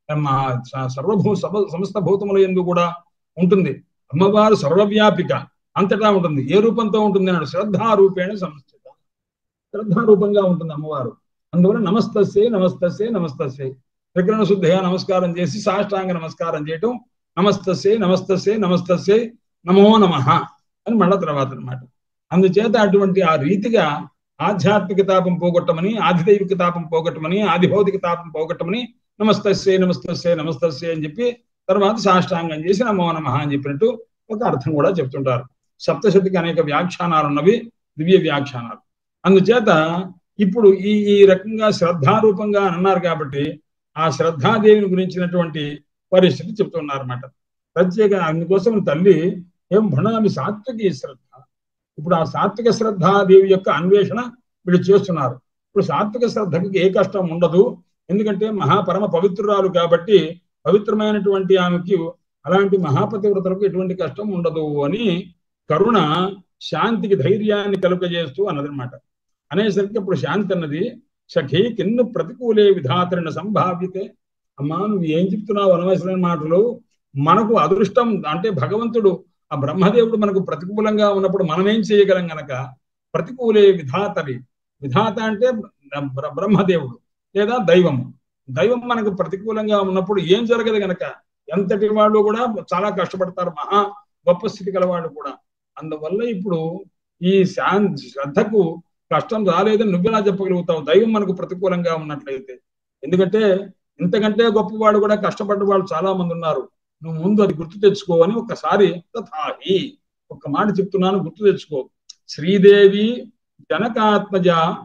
సర్వభూ సమస్త భూతముల ఎందు కూడా ఉంటుంది అమ్మవారు సర్వవ్యాపిక అంతటా ఉంటుంది ఏ రూపంతో ఉంటుంది అన్నాడు శ్రద్ధారూపేణ సంస్థిత శ్రద్ధారూపంగా ఉంటుంది అమ్మవారు అందువల్ల నమస్తస్యై నమస్తస్యై నమస్తస్యై త్రికరణ శుద్ధిగా నమస్కారం చేసి సాష్టాంగ నమస్కారం చేయటం నమస్తస్యై నమస్తస్యై నమస్తస్యై నమో నమ అని మళ్ళా తర్వాత అనమాట అందుచేత అటువంటి ఆ రీతిగా ఆధ్యాత్మిక తాపం పోగొట్టమని ఆదిదైవిక తాపం పోగొట్టమని ఆదిభౌతిక తాపం పోగొట్టమని నమస్తస్యై నమస్తస్యై నమస్తస్యై అని చెప్పి తర్వాత సాష్టాంగం చేసి నమో నమ అని చెప్పినట్టు ఒక అర్థం కూడా చెప్తుంటారు సప్తశతికి అనేక వ్యాఖ్యానాలు ఉన్నవి దివ్య వ్యాఖ్యానాలు అందుచేత ఇప్పుడు ఈ ఈ రకంగా శ్రద్ధారూపంగా అన్నారు కాబట్టి ఆ శ్రద్ధాదేవిని గురించినటువంటి పరిస్థితి చెప్తున్నారు అనమాట ప్రత్యేక అందుకోసం తల్లి ఏం భణామి సాత్విక శ్రద్ధ ఇప్పుడు ఆ సాత్విక శ్రద్ధాదేవి యొక్క అన్వేషణ వీళ్ళు చేస్తున్నారు ఇప్పుడు సాత్విక శ్రద్ధకి ఏ కష్టం ఉండదు ఎందుకంటే మహాపరమ పవిత్రురాలు కాబట్టి పవిత్రమైనటువంటి ఆమెకి అలాంటి మహాపతివ్రతలకు ఎటువంటి కష్టం ఉండదు అని కరుణ శాంతికి ధైర్యాన్ని కలుగజేస్తూ అన్నదనమాట అనేసరికి ఇప్పుడు శాంతి అన్నది సఖీ కిన్ను ప్రతికూలే విధాతరిన సంభావ్యతే అమ్మా నువ్వు ఏం చెప్తున్నావు అనవసరమైన మాటలు మనకు అదృష్టం అంటే భగవంతుడు ఆ బ్రహ్మదేవుడు మనకు ప్రతికూలంగా ఉన్నప్పుడు మనం ఏం చేయగలం గనక ప్రతికూలే విధాతరి విధాత అంటే బ్ర- బ్రహ్మదేవుడు లేదా దైవము దైవం మనకు ప్రతికూలంగా ఉన్నప్పుడు ఏం జరగదు గనక ఎంతటి వాళ్ళు కూడా చాలా కష్టపడతారు మహా గొప్ప స్థితి గలవాళ్ళు కూడా అందువల్ల ఇప్పుడు ఈ శాంతి శ్రద్ధకు కష్టం రాలేదని నువ్వెలా చెప్పగలుగుతావు దైవం మనకు ప్రతికూలంగా ఉన్నట్లయితే ఎందుకంటే ఇంతకంటే గొప్పవాడు కూడా కష్టపడ్డ వాళ్ళు చాలా మంది ఉన్నారు నువ్వు ముందు అది గుర్తు తెచ్చుకో అని ఒకసారి తథాహి ఒక మాట చెప్తున్నాను గుర్తు తెచ్చుకో శ్రీదేవి జనకాత్మజ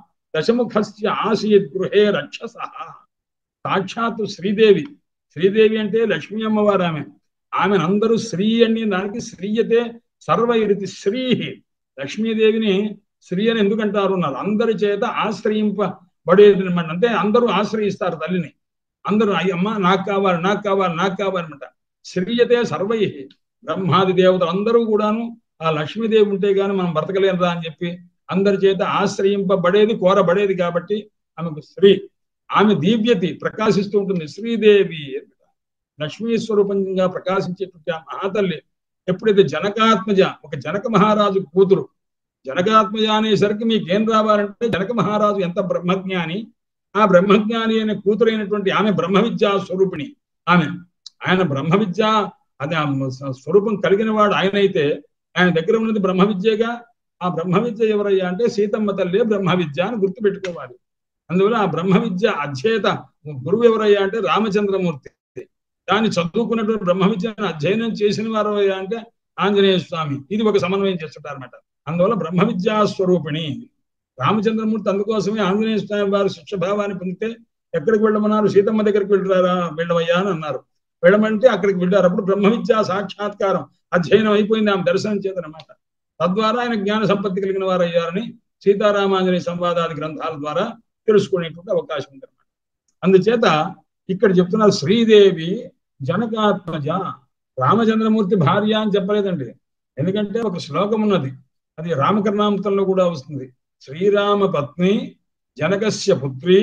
దశముఖస్య ఆసీత్ గృహే రక్షస సాక్షాత్తు శ్రీదేవి శ్రీదేవి అంటే లక్ష్మీ అమ్మవారు ఆమె ఆమెను అందరూ శ్రీ అని దానికి శ్రీయతే సర్వైరితి శ్రీ లక్ష్మీదేవిని శ్రీ అని ఎందుకంటారు ఉన్నారు అందరి చేత ఆశ్రయింపబడేది అనమాట అంటే అందరూ ఆశ్రయిస్తారు తల్లిని అందరూ అయ్యమ్మ నాకు కావాలి నాకు కావాలి నాకు కావాలన్నమాట శ్రీయతే సర్వై బ్రహ్మాది దేవతలు అందరూ కూడాను ఆ లక్ష్మీదేవి ఉంటే గాని మనం బ్రతకలేనురా అని చెప్పి అందరి చేత ఆశ్రయింపబడేది కోరబడేది కాబట్టి ఆమెకు శ్రీ ఆమె దివ్యతి ప్రకాశిస్తూ ఉంటుంది శ్రీదేవి లక్ష్మీ స్వరూపంగా ప్రకాశించేటువంటి ఆ మహాతల్లి ఎప్పుడైతే జనకాత్మజ ఒక జనక మహారాజు కూతురు జనకాత్మజ అనేసరికి మీకేం రావాలంటే జనక మహారాజు ఎంత బ్రహ్మజ్ఞాని ఆ బ్రహ్మజ్ఞాని అనే కూతురైనటువంటి ఆమె బ్రహ్మ విద్యా స్వరూపిణి ఆమె ఆయన బ్రహ్మ విద్య అది ఆ స్వరూపం కలిగిన వాడు ఆయన అయితే ఆయన దగ్గర ఉన్నది బ్రహ్మ విద్యగా ఆ బ్రహ్మ విద్య ఎవరయ్యా అంటే సీతమ్మ తల్లి బ్రహ్మ విద్య అని గుర్తుపెట్టుకోవాలి అందువల్ల ఆ బ్రహ్మ విద్య అధ్యయత గురువు ఎవరయ్యా అంటే రామచంద్రమూర్తి దాన్ని చదువుకున్నటువంటి బ్రహ్మ విద్యను అధ్యయనం చేసిన వారు అయ్యా అంటే ఆంజనేయ స్వామి ఇది ఒక సమన్వయం చేస్తుంటారన్నమాట అందువల్ల బ్రహ్మ విద్యా స్వరూపిణి రామచంద్రమూర్తి అందుకోసమే ఆంజనేయ స్వామి వారి శిక్షభావాన్ని పొందితే ఎక్కడికి వెళ్ళమన్నారు సీతమ్మ దగ్గరికి వెళ్ళరారా వెళ్ళవయ్యా అని అన్నారు వెళ్ళమంటే అక్కడికి వెళ్ళారు అప్పుడు బ్రహ్మ విద్యా సాక్షాత్కారం అధ్యయనం అయిపోయింది ఆమె దర్శనం చేతనమాట తద్వారా ఆయన జ్ఞాన సంపత్తి కలిగిన వారు అయ్యారని సీతారామాంజనేయ సంవాదాది గ్రంథాల ద్వారా తెలుసుకునేటువంటి అవకాశం ఉంది అనమాట అందుచేత ఇక్కడ చెప్తున్నారు శ్రీదేవి జనకాత్మజ రామచంద్రమూర్తి భార్య అని చెప్పలేదండి ఎందుకంటే ఒక శ్లోకం ఉన్నది అది రామకర్ణామృతంలో కూడా వస్తుంది శ్రీరామ పత్ని జనకస్య పుత్రి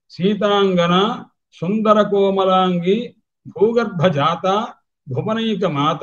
సీతాంగన సుందర కోమలాంగి భూగర్భ జాత భువనైక మాత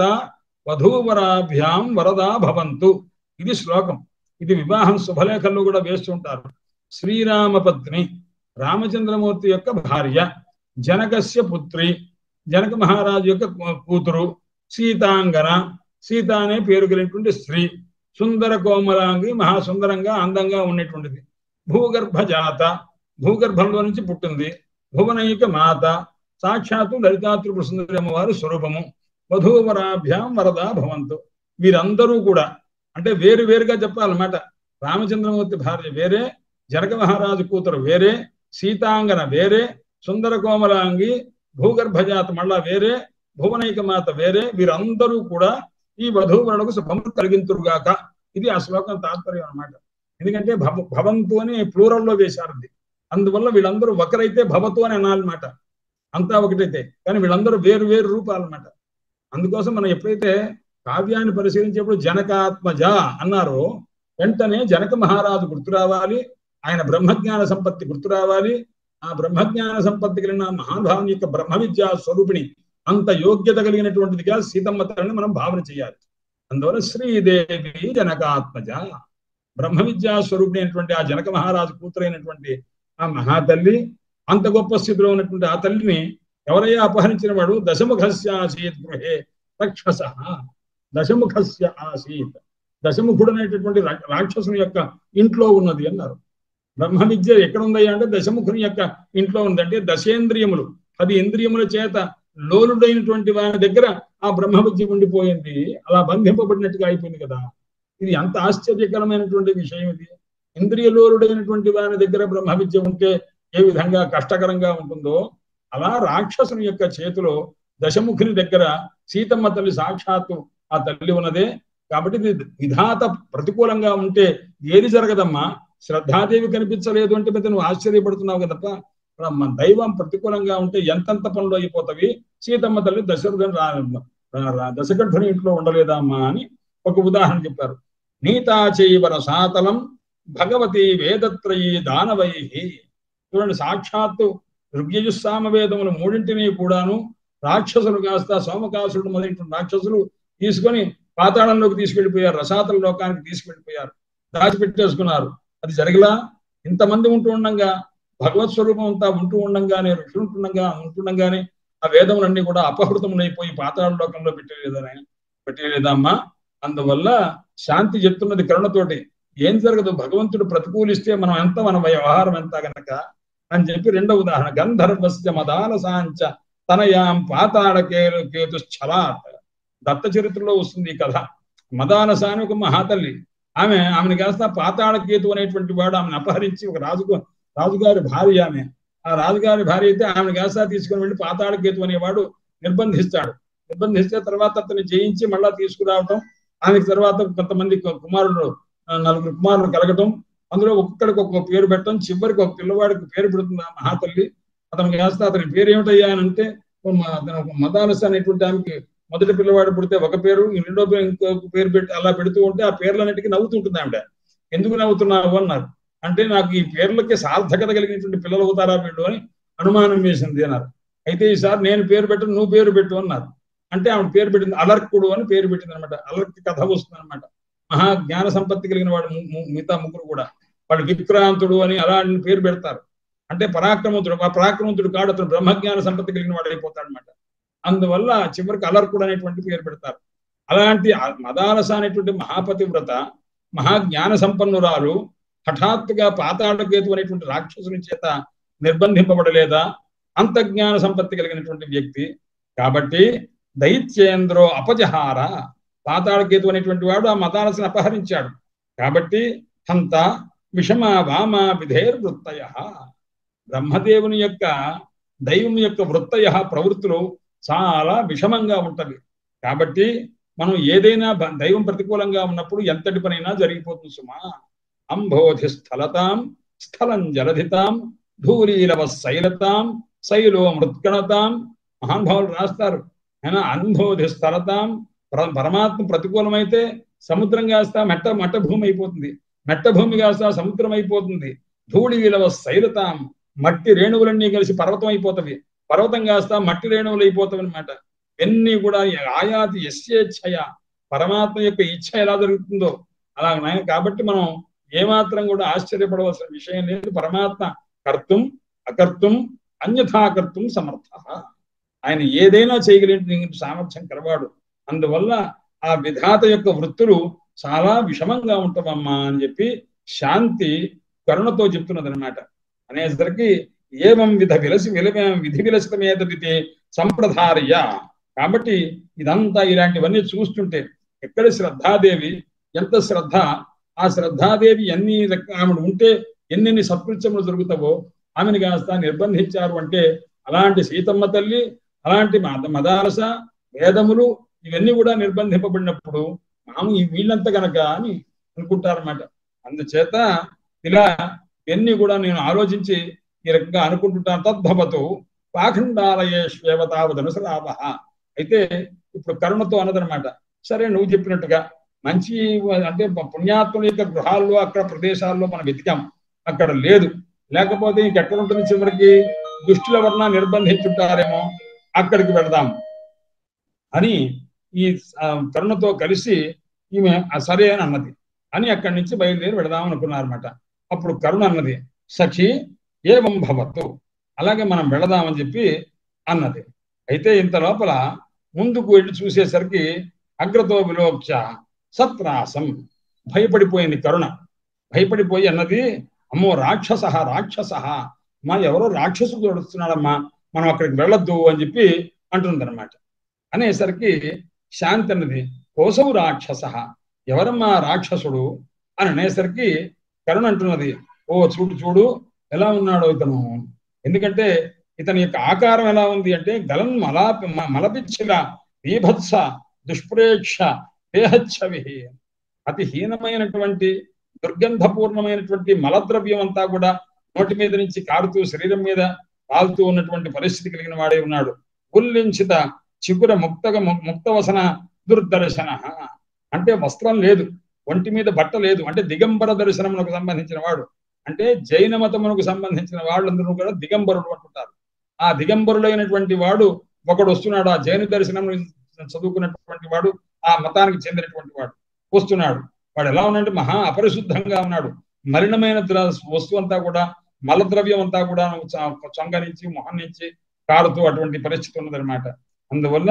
వధూవరాభ్యాం వరదా భవంతు ఇది శ్లోకం ఇది వివాహం శుభలేఖల్లో కూడా వేస్తుంటారు శ్రీరామ పత్ని రామచంద్రమూర్తి యొక్క భార్య జనకస్య పుత్రి జనక మహారాజు యొక్క కూతురు సీతాంగన సీత అనే పేరు కలిగినటువంటి స్త్రీ సుందర కోమలాంగి మహాసుందరంగా అందంగా ఉండేటువంటిది భూగర్భ జాత భూగర్భంలో నుంచి పుట్టింది భువనైక మాత సాక్షాత్తు లలితా త్రిపుర సుందరి అమ్మవారి స్వరూపము వధూవరాభ్యాం వరదా భవంతు వీరందరూ కూడా అంటే వేరు వేరుగా చెప్పాలన్నమాట రామచంద్రమూర్తి భార్య వేరే జనక మహారాజు కూతురు వేరే సీతాంగన వేరే సుందర కోమలాంగి భూగర్భజాత మళ్ళా వేరే భువనైక మాత వేరే వీరందరూ కూడా ఈ వధూవరులకు శుభము కలిగింతురుగాక ఇది ఆ శ్లోకం తాత్పర్యం అనమాట ఎందుకంటే భవ భవంతు అని ప్లూరల్లో వేశారు అది అందువల్ల వీళ్ళందరూ ఒకరైతే భవతు అని అనాలన్నమాట అంతా ఒకటైతే కానీ వీళ్ళందరూ వేరు వేరు రూపాలన్నమాట అందుకోసం మనం ఎప్పుడైతే కావ్యాన్ని పరిశీలించేప్పుడు జనకాత్మజ అన్నారో వెంటనే జనక మహారాజు గుర్తు రావాలి ఆయన బ్రహ్మజ్ఞాన సంపత్తి గుర్తు రావాలి ఆ బ్రహ్మజ్ఞాన సంపత్తి కలిగిన మహానుభావం యొక్క బ్రహ్మ విద్యా స్వరూపిణి అంత యోగ్యత కలిగినటువంటిదిగా సీతమ్మ తల్లిని మనం భావన చేయాలి అందువల్ల శ్రీదేవి జనకాత్మజ బ్రహ్మ విద్యా స్వరూపిణి అయినటువంటి ఆ జనక మహారాజు కూతురైనటువంటి ఆ మహాతల్లి అంత గొప్ప స్థితిలో ఉన్నటువంటి ఆ తల్లిని ఎవరయ్యా అపహరించిన వాడు దశముఖస్య ఆసీత్ గృహే రక్షస దశముఖస్య ఆసీత్ దశముఖుడు అనేటటువంటి రాక్షసుని యొక్క ఇంట్లో ఉన్నది అన్నారు బ్రహ్మ విద్య ఎక్కడ ఉందయ్యా అంటే దశముఖుని యొక్క ఇంట్లో ఉందంటే దశేంద్రియములు పది ఇంద్రియముల చేత లోలుడైనటువంటి వారి దగ్గర ఆ బ్రహ్మ విద్య ఉండిపోయింది అలా బంధింపబడినట్టుగా అయిపోయింది కదా ఇది ఎంత ఆశ్చర్యకరమైనటువంటి విషయం ఇది ఇంద్రియ లోలుడైనటువంటి వారి దగ్గర బ్రహ్మ విద్య ఉంటే ఏ విధంగా కష్టకరంగా ఉంటుందో అలా రాక్షసుని యొక్క చేతిలో దశముఖుని దగ్గర సీతమ్మ తల్లి సాక్షాత్తు ఆ తల్లి ఉన్నదే కాబట్టి ఇది విధాత ప్రతికూలంగా ఉంటే ఏది జరగదమ్మా శ్రద్ధాదేవి కనిపించలేదు అంటే పెద్ద నువ్వు ఆశ్చర్యపడుతున్నావు కదప్ప మన దైవం ప్రతికూలంగా ఉంటే ఎంతెంత పనులు అయిపోతావి సీతమ్మ తల్లి దశరథుని రా దశకంఠుని ఇంట్లో ఉండలేదా అమ్మా అని ఒక ఉదాహరణ చెప్పారు నీతా చైవర సాతలం భగవతి వేదత్రయీ దానవై చూడండి సాక్షాత్తు ఋగ్యజుస్సామ వేదములు మూడింటిని కూడాను రాక్షసులు కాస్త సోమకాసుడు మొదలైన రాక్షసులు తీసుకొని పాతాళంలోకి తీసుకెళ్లిపోయారు రసాతల లోకానికి తీసుకెళ్లిపోయారు దాచిపెట్టేసుకున్నారు అది జరగలా ఇంతమంది ఉంటూ ఉండంగా భగవత్ స్వరూపం అంతా ఉంటూ ఉండంగానే ఋషులు ఉంటుండగా ఉంటుండగానే ఆ వేదములన్నీ కూడా అపహృతములైపోయి పాతాళ లోకంలో పెట్టలేదని పెట్టలేదమ్మా అందువల్ల శాంతి చెప్తున్నది కరుణతోటి ఏం జరగదు భగవంతుడు ప్రతికూలిస్తే మనం ఎంత మన వ్యవహారం ఎంత గనక అని చెప్పి రెండవ ఉదాహరణ గంధర్వస్య మదాల సాంచ తనయాం పాతాళ కేలు కేతు ఛలాత్ దత్త చరిత్రలో వస్తుంది ఈ కథ మదాలస అని ఒక మహాతల్లి ఆమె ఆమెను కాస్త పాతాళ కేతు అనేటువంటి వాడు ఆమెను అపహరించి ఒక రాజుకు రాజుగారి భార్య ఆమె ఆ రాజుగారి భార్య అయితే ఆమెను కాస్త తీసుకుని వెళ్ళి పాతాళ కేతు అనేవాడు నిర్బంధిస్తాడు నిర్బంధిస్తే తర్వాత అతన్ని జయించి మళ్ళా తీసుకురావటం ఆమెకి తర్వాత కొంతమంది కుమారులు నలుగురు కుమారులు కలగటం అందులో ఒక్కొక్కడికి ఒక్కొక్క పేరు పెట్టడం చివరికి ఒక పిల్లవాడికి పేరు పెడుతుంది ఆ మహాతల్లి అతనికి వేస్తే అతని పేరు ఏమిటయ్యా అని అంటే మదాలస అనేటువంటి ఆమెకి మొదటి పిల్లవాడు పుడితే ఒక పేరు రెండో పేరు ఇంకొక పేరు పెట్టి అలా పెడుతూ ఉంటే ఆ పేర్లన్నిటికీ నవ్వుతుంటుంది ఆవిడ ఎందుకు నవ్వుతున్నావు అన్నారు అంటే నాకు ఈ పేర్లకి సార్థకత కలిగినటువంటి పిల్లలు అవుతారా వీళ్ళు అని అనుమానం వేసింది అన్నారు అయితే ఈసారి నేను పేరు పెట్టను నువ్వు పేరు పెట్టు అన్నారు అంటే ఆవిడ పేరు పెట్టింది అలర్కుడు అని పేరు పెట్టింది అనమాట అలర్కి కథ వస్తుంది అనమాట మహా జ్ఞాన సంపత్తి కలిగిన వాడు మిగతా ముగ్గురు కూడా వాళ్ళు విక్రాంతుడు అని అలా పేరు పెడతారు అంటే పరాక్రమంతుడు ఆ పరాక్రమంతుడు కాడు అతను బ్రహ్మజ్ఞాన సంపత్తి కలిగిన వాడు అయిపోతాడు అనమాట అందువల్ల చివరికి అలర్కుడు అనేటువంటి పేరు పెడతారు అలాంటి మదాలస అనేటువంటి మహాపతివ్రత మహాజ్ఞాన సంపన్నురాలు హఠాత్తుగా పాతాళకేతు అనేటువంటి రాక్షసుని చేత నిర్బంధింపబడలేదా అంతజ్ఞాన సంపత్తి కలిగినటువంటి వ్యక్తి కాబట్టి దైత్యేంద్రో అపజహార పాతాళకేతు అనేటువంటి వాడు ఆ మదాలసను అపహరించాడు కాబట్టి హంత విషమ వామ విధేర్ వృత్తయ బ్రహ్మదేవుని యొక్క దైవం యొక్క వృత్తయ ప్రవృత్తులు చాలా విషమంగా ఉంటవి కాబట్టి మనం ఏదైనా దైవం ప్రతికూలంగా ఉన్నప్పుడు ఎంతటి పనైనా జరిగిపోతుంది సుమా అంబోధి స్థలతాం స్థలం జలధితాం ధూలీలవ శైలతాం శైలో మృత్కణతాం మహానుభావులు రాస్తారు ఆయన అంబోధి స్థలతాం పరమాత్మ ప్రతికూలమైతే సముద్రం కాస్త మెట్ట మట్ట భూమి అయిపోతుంది మెట్ట భూమి కాస్త సముద్రం అయిపోతుంది ధూళి విలవ శైలతాం మట్టి రేణువులన్నీ కలిసి పర్వతం అయిపోతవి పర్వతం కాస్త మట్టి రేణువులు అయిపోతాయి అనమాట ఎన్ని కూడా ఆయాతి ఎస్యేచ్ఛయ పరమాత్మ యొక్క ఇచ్ఛ ఎలా జరుగుతుందో అలా నాయన కాబట్టి మనం ఏమాత్రం కూడా ఆశ్చర్యపడవలసిన విషయం లేదు పరమాత్మ కర్తం అకర్తం అన్యథాకర్తం సమర్థ ఆయన ఏదైనా చేయగలిగిన సామర్థ్యం కలవాడు అందువల్ల ఆ విధాత యొక్క వృత్తులు చాలా విషమంగా ఉంటామమ్మా అని చెప్పి శాంతి కరుణతో చెప్తున్నది అనమాట అనేసరికి ఏవం విధ విలసి విలమ విధి విలసితమేదైతే సంప్రదార్య కాబట్టి ఇదంతా ఇలాంటివన్నీ చూస్తుంటే ఎక్కడ శ్రద్ధాదేవి ఎంత శ్రద్ధ ఆ శ్రద్ధాదేవి ఎన్ని ఆమె ఉంటే ఎన్నెన్ని సత్కృత్యములు జరుగుతావో ఆమెను కాస్త నిర్బంధించారు అంటే అలాంటి సీతమ్మ తల్లి అలాంటి మదారస వేదములు ఇవన్నీ కూడా నిర్బంధింపబడినప్పుడు మాము వీళ్ళంత గనక అని అనుకుంటారన్నమాట అందుచేత ఇలా ఇవన్నీ కూడా నేను ఆలోచించి ఈ రకంగా అనుకుంటుంటాను తద్భవతు పాఖండాలయేష్వేవతావదనుసరావ అయితే ఇప్పుడు కరుణతో అన్నదనమాట సరే నువ్వు చెప్పినట్టుగా మంచి అంటే పుణ్యాత్ముల యొక్క గృహాల్లో అక్కడ ప్రదేశాల్లో మనం వెతికాం అక్కడ లేదు లేకపోతే ఇంకెక్కడ ఉంటుంది చివరికి దుష్టుల వలన నిర్బంధించుంటారేమో అక్కడికి వెళదాం అని ఈ కరుణతో కలిసి ఈమె సరే అని అన్నది అని అక్కడి నుంచి బయలుదేరి వెళదాం అనుకున్నారన్నమాట అప్పుడు కరుణ అన్నది సఖి ఏవం భవత్తు అలాగే మనం వెళదామని చెప్పి అన్నది అయితే ఇంత లోపల ముందుకు వెళ్ళి చూసేసరికి అగ్రతో విలోక్ష సత్రాసం భయపడిపోయింది కరుణ భయపడిపోయి అన్నది అమ్మో రాక్షస రాక్షస మా ఎవరో రాక్షసుడు తోడుస్తున్నాడమ్మా మనం అక్కడికి వెళ్ళొద్దు అని చెప్పి అంటుందన్నమాట అనేసరికి శాంతి అన్నది కోసవు రాక్షస ఎవరమ్మా రాక్షసుడు అని అనేసరికి కరుణ అంటున్నది ఓ చూడు చూడు ఎలా ఉన్నాడో ఇతను ఎందుకంటే ఇతని యొక్క ఆకారం ఎలా ఉంది అంటే గలన్ మలా మలపిచ్చిల బీభత్స దుష్ప్రేక్ష దేహచ్చవి అతి హీనమైనటువంటి దుర్గంధపూర్ణమైనటువంటి మలద్రవ్యం అంతా కూడా నోటి మీద నుంచి కారుతూ శరీరం మీద కాలుతూ ఉన్నటువంటి పరిస్థితి కలిగిన వాడే ఉన్నాడు ఉల్లించిత చిగుర ముక్తగ ముక్తవసన దుర్దర్శన అంటే వస్త్రం లేదు ఒంటి మీద బట్ట లేదు అంటే దిగంబర దర్శనమునకు సంబంధించిన వాడు అంటే జైన మతమునకు సంబంధించిన వాళ్ళందరూ కూడా దిగంబరుడు అంటుంటారు ఆ దిగంబరులైనటువంటి వాడు ఒకడు వస్తున్నాడు ఆ జైన దర్శనం చదువుకున్నటువంటి వాడు ఆ మతానికి చెందినటువంటి వాడు వస్తున్నాడు వాడు ఎలా ఉన్నాడంటే మహా అపరిశుద్ధంగా ఉన్నాడు మలినమైన వస్తువు అంతా కూడా మలద్రవ్యం అంతా కూడా చొంగ నుంచి మొహం నుంచి కారుతూ అటువంటి పరిస్థితి ఉన్నదనమాట అందువల్ల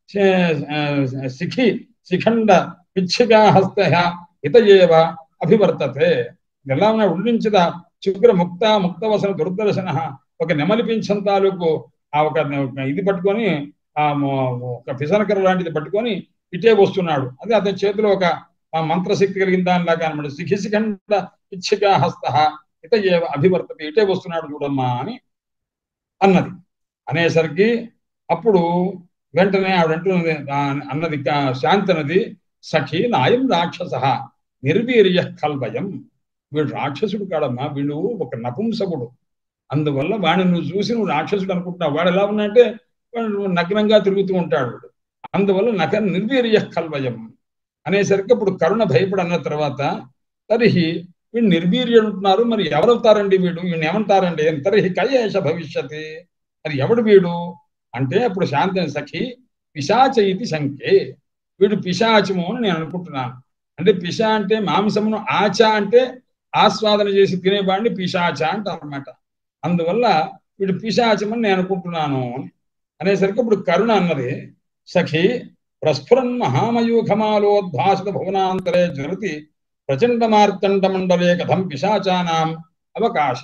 శిఖి శిఖండ పిచ్చిగా హస్త హితయేవ అభివర్తతే ఎలా ఉన్నా ఉండించద శుక్ర ముక్త ముక్తవసన దుర్దర్శన ఒక నెమలి పింఛం తాలూకు ఆ ఒక ఇది పట్టుకొని ఆ ఒక పిసనకర లాంటిది పట్టుకొని ఇటే వస్తున్నాడు అదే అతని చేతిలో ఒక మంత్రశక్తి కలిగిన దానిలాగా అనమాట శిఖిశిఖండ పిచ్చిగా హస్త ఇత అభివర్తత ఇటే వస్తున్నాడు చూడమ్మా అని అన్నది అనేసరికి అప్పుడు వెంటనే ఆవిడంటున్నది అన్నది శాంతి అన్నది సఖీ నాయం రాక్షస నిర్వీర్య కల్వయం వీడు రాక్షసుడు కాడమ్మా వీడు ఒక నపుంసకుడు అందువల్ల వాడిని నువ్వు చూసి నువ్వు రాక్షసుడు అనుకుంటున్నావు వాడు ఎలా ఉన్నాడంటే వాడు నగ్నంగా తిరుగుతూ ఉంటాడు వాడు అందువల్ల నక నిర్వీర్య కల్వయం అనేసరికి ఇప్పుడు కరుణ భయపడి అన్న తర్వాత తరిహి వీడు నిర్వీర్యుడు అంటున్నారు మరి ఎవరవుతారండి వీడు వీడిని ఏమంటారండి తరిహి కయేష భవిష్యత్ మరి ఎవడు వీడు అంటే అప్పుడు శాంతిని సఖి పిశాచ ఇది శంకే వీడు పిశాచము అని నేను అనుకుంటున్నాను అంటే పిశ అంటే మాంసమును ఆచ అంటే ఆస్వాదన చేసి తినేవాడిని పిశాచ అంటారు అనమాట అందువల్ల వీడు పిశాచమని నేను అనుకుంటున్నాను అనేసరికి ఇప్పుడు కరుణ అన్నది సఖి ప్రస్ఫురన్ మహామయూఖమాలోద్భాసిత భువనాంతరే జ్వలతి ప్రచండ మార్కండ మండలే కథం పిశాచానాం అవకాశ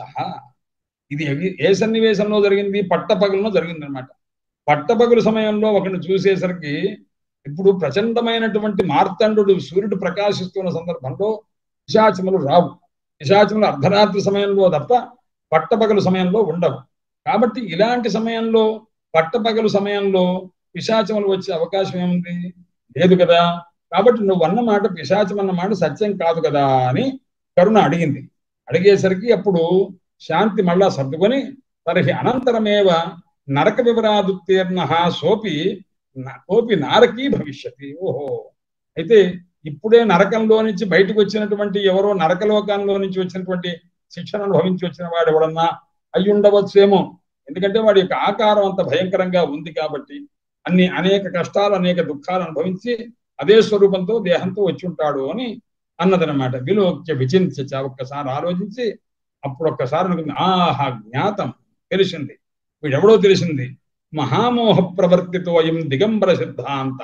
ఇది ఏ సన్నివేశంలో జరిగింది పట్టపగలులో జరిగింది అనమాట పట్టపగలు సమయంలో ఒకరిని చూసేసరికి ఇప్పుడు ప్రచండమైనటువంటి మార్తండు సూర్యుడు ప్రకాశిస్తున్న సందర్భంలో పిశాచములు రావు పిశాచములు అర్ధరాత్రి సమయంలో తప్ప పట్టపగలు సమయంలో ఉండవు కాబట్టి ఇలాంటి సమయంలో పట్టపగలు సమయంలో పిశాచములు వచ్చే అవకాశం ఏముంది లేదు కదా కాబట్టి నువ్వు అన్న మాట పిశాచం అన్న మాట సత్యం కాదు కదా అని కరుణ అడిగింది అడిగేసరికి అప్పుడు శాంతి మళ్ళా సర్దుకొని తరహి అనంతరమేవ నరక వివరాదుత్తీర్ణ సోపి కోపి నారకీ భవిష్యతి ఓహో అయితే ఇప్పుడే నరకంలో నుంచి బయటకు వచ్చినటువంటి ఎవరో నరకలోకంలో నుంచి వచ్చినటువంటి శిక్షణ అనుభవించి వచ్చిన వాడు ఎవడన్నా అయి ఉండవచ్చేమో ఎందుకంటే వాడి యొక్క ఆకారం అంత భయంకరంగా ఉంది కాబట్టి అన్ని అనేక కష్టాలు అనేక దుఃఖాలు అనుభవించి అదే స్వరూపంతో దేహంతో వచ్చి ఉంటాడు అని అన్నదనమాట విలోక్య విచించ ఒక్కసారి ఆలోచించి అప్పుడు ఒక్కసారి అనుకుంది ఆహా జ్ఞాతం తెలిసింది వీడెవడో తెలిసింది మహామోహ ప్రవర్తితో అయం దిగంబర సిద్ధాంత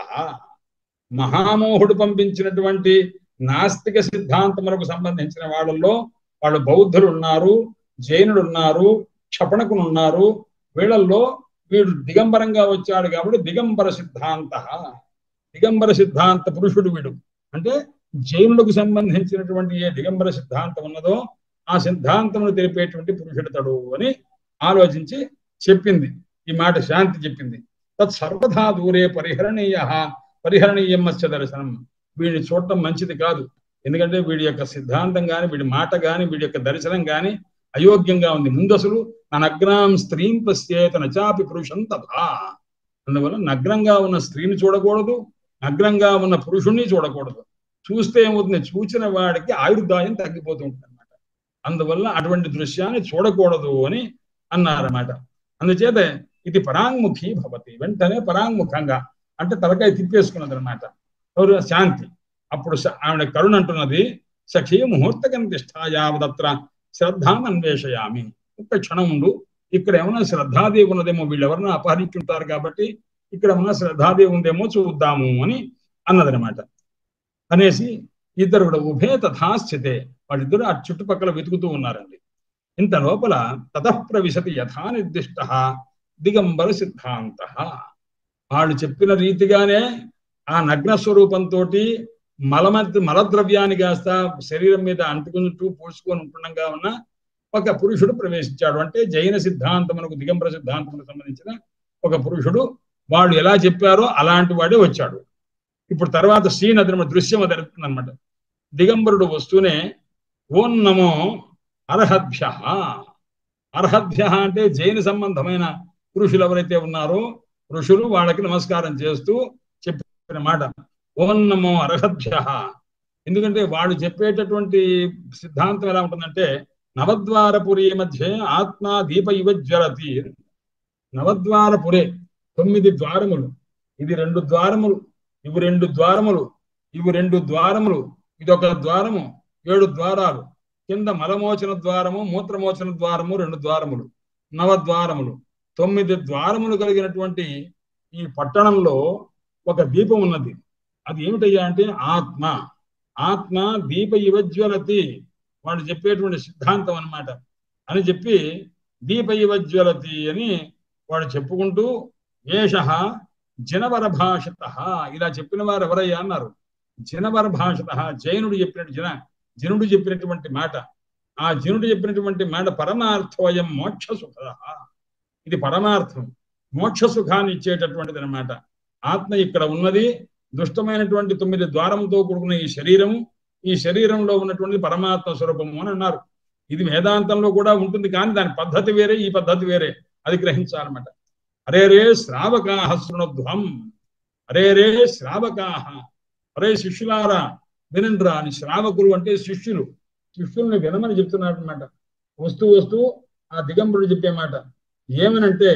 మహామోహుడు పంపించినటువంటి నాస్తిక సిద్ధాంతములకు సంబంధించిన వాళ్ళల్లో వాళ్ళు బౌద్ధులు ఉన్నారు జైనులు ఉన్నారు క్షపణకులు ఉన్నారు వీళ్ళల్లో వీడు దిగంబరంగా వచ్చాడు కాబట్టి దిగంబర సిద్ధాంత దిగంబర సిద్ధాంత పురుషుడు వీడు అంటే జైనులకు సంబంధించినటువంటి ఏ దిగంబర సిద్ధాంతం ఉన్నదో ఆ సిద్ధాంతమును తెలిపేటువంటి పురుషుడతడు అని ఆలోచించి చెప్పింది ఈ మాట శాంతి చెప్పింది తత్ సర్వదా దూరే పరిహరణీయ పరిహరణీయం మత్స్య దర్శనం వీడిని చూడటం మంచిది కాదు ఎందుకంటే వీడి యొక్క సిద్ధాంతం గాని వీడి మాట గాని వీడి యొక్క దర్శనం గాని అయోగ్యంగా ఉంది ముందు అసలు నా నగ్నాం స్త్రీం పశ్చేత నచాపి పురుషం తథా అందువల్ల నగ్నంగా ఉన్న స్త్రీని చూడకూడదు నగ్నంగా ఉన్న పురుషుణ్ణి చూడకూడదు చూస్తే ఏమవుతుంది చూచిన వాడికి ఆయుర్దాయం తగ్గిపోతూ ఉంటుంది అనమాట అందువల్ల అటువంటి దృశ్యాన్ని చూడకూడదు అని అన్నారన్నమాట అందుచేత ఇది పరాంగుఖి భవతి వెంటనే పరాంగుఖంగా అంటే తలకాయ తిప్పేసుకున్నది అనమాట ఎవరు శాంతి అప్పుడు ఆవిడ కరుణ అంటున్నది సఖీ ముహూర్తకం తిష్టాయావదత్ర శ్రద్ధాన్ని అన్వేషయామి ఒక్క క్షణం ఉండు ఇక్కడ ఏమైనా శ్రద్ధాదేవి ఉన్నదేమో వీళ్ళు ఎవరైనా అపహరించుంటారు కాబట్టి ఇక్కడ ఏమైనా శ్రద్ధాదేవి ఉందేమో చూద్దాము అని అన్నదనమాట అనేసి ఇద్దరు కూడా ఉభయ తథాస్థితే వాళ్ళిద్దరు ఆ చుట్టుపక్కల వెతుకుతూ ఉన్నారండి ఇంత లోపల తతఃప్రవిశతి యథా నిర్దిష్ట దిగంబర సిద్ధాంత వాళ్ళు చెప్పిన రీతిగానే ఆ నగ్న స్వరూపంతో మలమ మలద్రవ్యాన్ని కాస్త శరీరం మీద అంటుకుంటూ పూడ్చుకొని ఉంటుండగా ఉన్న ఒక పురుషుడు ప్రవేశించాడు అంటే జైన సిద్ధాంతమునకు దిగంబర సిద్ధాంతమునకు సంబంధించిన ఒక పురుషుడు వాళ్ళు ఎలా చెప్పారో అలాంటి వాడే వచ్చాడు ఇప్పుడు తర్వాత సీన్ అది దృశ్యం అది అనమాట దిగంబరుడు వస్తూనే ఓం నమో అర్హద్భ్య అర్హద్భ్య అంటే జైన సంబంధమైన పురుషులు ఎవరైతే ఉన్నారో ఋషులు వాళ్ళకి నమస్కారం చేస్తూ చెప్పిన మాట ఓం నమో అర్హభ్య ఎందుకంటే వాడు చెప్పేటటువంటి సిద్ధాంతం ఎలా ఉంటుందంటే నవద్వారపురి మధ్య ఆత్మ దీప ఇవ జ్వరతి నవద్వారపురే తొమ్మిది ద్వారములు ఇది రెండు ద్వారములు ఇవి రెండు ద్వారములు ఇవి రెండు ద్వారములు ఇదొక ద్వారము ఏడు ద్వారాలు కింద మలమోచన ద్వారము మూత్రమోచన ద్వారము రెండు ద్వారములు నవద్వారములు తొమ్మిది ద్వారములు కలిగినటువంటి ఈ పట్టణంలో ఒక దీపం ఉన్నది అది ఏమిటయ్యా అంటే ఆత్మ ఆత్మ దీప యువజ్వలతి వాళ్ళు చెప్పేటువంటి సిద్ధాంతం అన్నమాట అని చెప్పి దీప యువజ్వలతి అని వాడు చెప్పుకుంటూ ఏష జనవర భాషత ఇలా చెప్పిన వారు ఎవరయ్యా అన్నారు జనవర భాషత జైనుడు చెప్పినట్టు జన జనుడు చెప్పినటువంటి మాట ఆ జనుడు చెప్పినటువంటి మాట పరమార్థోయం మోక్ష సుఖ ఇది పరమార్థం మోక్ష సుఖాన్ని ఇచ్చేటటువంటిది అనమాట ఆత్మ ఇక్కడ ఉన్నది దుష్టమైనటువంటి తొమ్మిది ద్వారంతో కూడుకున్న ఈ శరీరము ఈ శరీరంలో ఉన్నటువంటి పరమాత్మ స్వరూపము అని అన్నారు ఇది వేదాంతంలో కూడా ఉంటుంది కానీ దాని పద్ధతి వేరే ఈ పద్ధతి వేరే అది గ్రహించాలన్నమాట అరే రే శ్రావకాహ శృణోధ్వం అరే రే శ్రావకాహ అరే శిష్యులారా వినండ్రా అని శ్రావకులు అంటే శిష్యులు శిష్యుల్ని వినమని చెప్తున్నాడు అనమాట వస్తూ వస్తూ ఆ దిగంబరుడు చెప్పే మాట ఏమనంటే